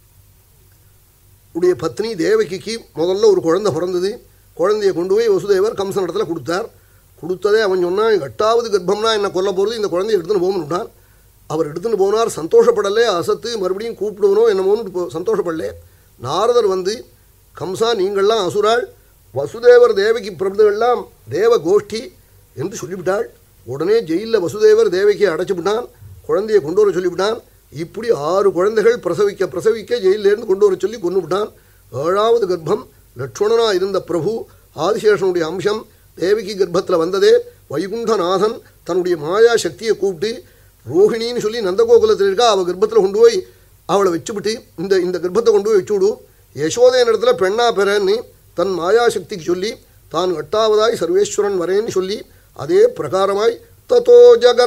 Speaker 2: உடைய பத்னி தேவகிக்கு முதல்ல ஒரு குழந்தை பிறந்தது குழந்தைய கொண்டு போய் வசுதேவர் கம்சன் இடத்துல கொடுத்தார் கொடுத்ததே அவன் சொன்னான் எட்டாவது கர்ப்பம்னா என்ன கொல்ல போகிறது இந்த குழந்தைய எடுத்துன்னு போகணுட்டான் அவர் எடுத்துன்னு போனார் சந்தோஷப்படலே அசத்து மறுபடியும் கூப்பிடுவனோ என்னமோன்னு போ- சந்தோஷப்படலே நாரதர் வந்து கம்சா நீங்கள்லாம் அசுராள் வசுதேவர் தேவகி பிரபுதெல்லாம் தேவ கோஷ்டி என்று சொல்லிவிட்டாள் உடனே ஜெயிலில் வசுதேவர் தேவகியை அடைச்சு விட்டான் குழந்தையை கொண்டு வர சொல்லிவிட்டான் இப்படி ஆறு குழந்தைகள் பிரசவிக்க பிரசவிக்க ஜெயிலிலேருந்து கொண்டு வர சொல்லி கொண்டு விட்டான் ஏழாவது கர்ப்பம் லட்சுமணனா இருந்த பிரபு ஆதிசேஷனுடைய அம்சம் தேவகி கர்ப்பத்தில் வந்ததே வைகுண்டநாதன் தன்னுடைய மாயா சக்தியை கூப்பிட்டு ரோஹிணின்னு சொல்லி நந்தகோகுலத்தில் இருக்கா அவள் கர்ப்பத்தில் கொண்டு போய் அவளை வச்சுவிட்டு இந்த இந்த கர்ப்பத்தை கொண்டு போய் வச்சு விடு யசோதையன் இடத்துல பெண்ணா பெறன்னு தன் மாயாசக்திக்கு சொல்லி தான் எட்டாவதாய் சர்வேஸ்வரன் வரேன்னு சொல்லி அதே பிரகாரமாய் ததோ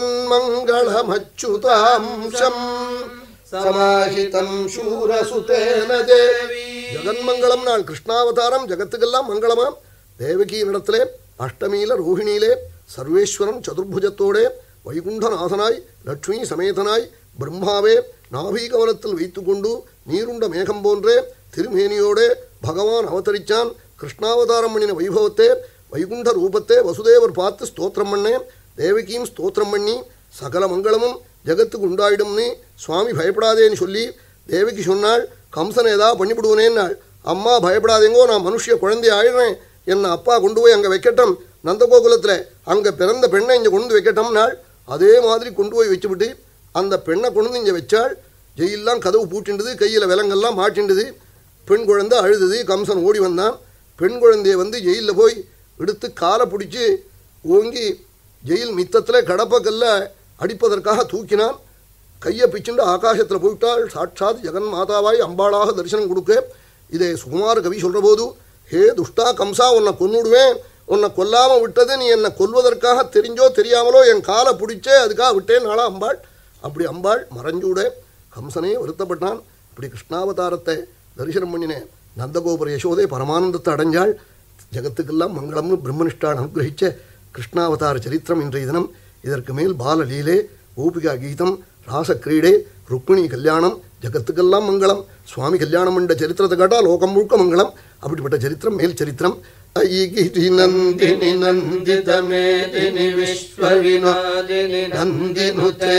Speaker 2: ஜகன்மங்களமச்சுதாம்சம் சமாஹிதம் சூரசுதேன தேவி ஜெகன்மங்களம் நாள் கிருஷ்ணாவதாரம் ஜகத்துக்கெல்லாம் மங்களமாம் தேவகி இடத்திலே அஷ்டமியில ரோஹிணியிலே சர்வேஸ்வரன் சதுர்புஜத்தோடே வைகுண்டநாதனாய் லட்சுமி சமேதனாய் பிரம்மாவே நாபீகவனத்தில் வைத்துக்கொண்டு நீருண்ட மேகம் போன்றே திருமேனியோடே பகவான் அவதரிச்சான் கிருஷ்ணாவதாரம் பண்ணின வைபவத்தே வைகுண்ட ரூபத்தே வசுதேவர் பார்த்து ஸ்தோத்திரம் பண்ணேன் தேவகியும் ஸ்தோத்திரம் பண்ணி சகல மங்களமும் ஜகத்துக்கு உண்டாயிடும்னு சுவாமி பயப்படாதேன்னு சொல்லி தேவகி சொன்னாள் கம்சனை ஏதாவது பண்ணிவிடுவனேன்னாள் அம்மா பயப்படாதேங்கோ நான் மனுஷிய குழந்தை ஆயிடுறேன் என்னை அப்பா கொண்டு போய் அங்கே வைக்கட்டும் நந்தகோகுலத்தில் அங்கே பிறந்த பெண்ணை இங்கே கொண்டு வந்து வைக்கட்டும்னாள் அதே மாதிரி கொண்டு போய் வச்சுவிட்டு அந்த பெண்ணை கொண்டு வந்து இங்கே வச்சாள் ஜெயிலெலாம் கதவு பூட்டின்றது கையில் விலங்கெல்லாம் மாட்டின்றது பெண் குழந்தை அழுதுது கம்சன் ஓடி வந்தான் பெண் குழந்தைய வந்து ஜெயிலில் போய் எடுத்து காலை பிடிச்சி ஓங்கி ஜெயில் மித்தத்தில் கடப்பக்கல்ல அடிப்பதற்காக தூக்கினான் கையை பிச்சுண்டு ஆகாசத்தில் போயிட்டாள் சாட்சாத் ஜெகன் மாதாவாய் அம்பாளாக தரிசனம் கொடுக்க இதே சுகுமார கவி சொல்ற போது ஹே துஷ்டா கம்சா உன்னை கொன்னுடுவேன் உன்னை கொல்லாம விட்டது நீ என்னை கொல்வதற்காக தெரிஞ்சோ தெரியாமலோ என் காலை பிடிச்சே அதுக்காக விட்டேன் நாளா அம்பாள் அப்படி அம்பாள் மறைஞ்சூட கம்சனே வருத்தப்பட்டான் இப்படி கிருஷ்ணாவதாரத்தை தரிசனம் பண்ணினேன் நந்தகோபுர யசோதை பரமானந்தத்தை அடைஞ்சாள் ஜகத்துக்கெல்லாம் மங்களம்னு பிரம்மனிஷ்டான் அனுகிரகிச்ச கிருஷ்ணாவதார சரித்திரம் இன்றைய தினம் இதற்கு மேல் பாலலீலே கோபிகா கீதம் ராசக்கிரீடே ருக்மிணி கல்யாணம் ஜகத்துக்கெல்லாம் மங்களம் சுவாமி கல்யாணம் என்ற சரித்திரத்தை கேட்டால் லோகம் முழுக்க மங்களம் அப்படிப்பட்ட சரித்திரம் மேல் சரித்திரம் ஐகிரி நந்தினி நந்தித மேதினி விஸ்வவினோதினி நந்தினுதே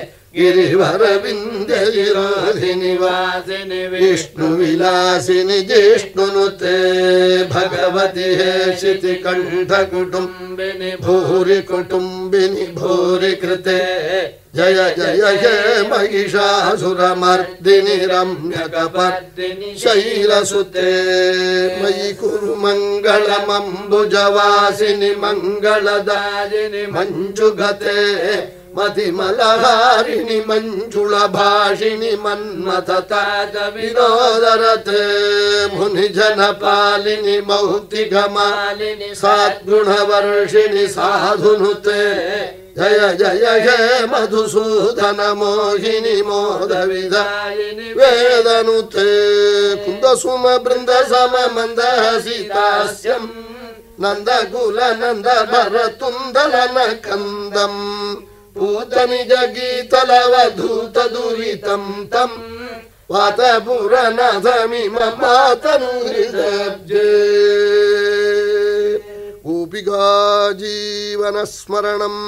Speaker 2: गिरिवरविन्द्यगिरोधिनि वासिनि विष्णुविलासिनि जिष्णुनुते भगवति हे शितिकण्ठकुटुम्बिनि भूरि कुटुम्बिनि भूरि कृते जय जय हे महिषासुरमर्दिनि रम्यकपर्दिनि शैलसुते मयि कुरु मङ्गलमम्बुजवासिनि मङ्गलदायिनि मञ्जुगते मतिमलहारिणि मञ्जुळभाषिणि मन्मथताज विनोदरते मुनिजनपालिनि मौक्तिकमालिनि साद्गुणवर्षिणि साधुनुते जय जय हे मधुसूदन मोहिनि मोदविदायिनि वेदनुते कुन्दसुम बृन्दसम मन्दहसितास्यम् नन्दकुल नन्द भरतुन्दलन कन्दम् पूतनिज गीतलवधूतदुरितं तं वातपुरनधमिममातनुहृदब्जे गोपिका जीवनस्मरणम्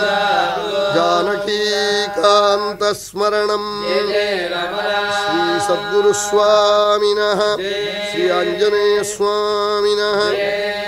Speaker 2: जानकीकान्तस्मरणम् श्री सद्गुरुस्वामिनः श्री आञ्जनेयस्वामिनः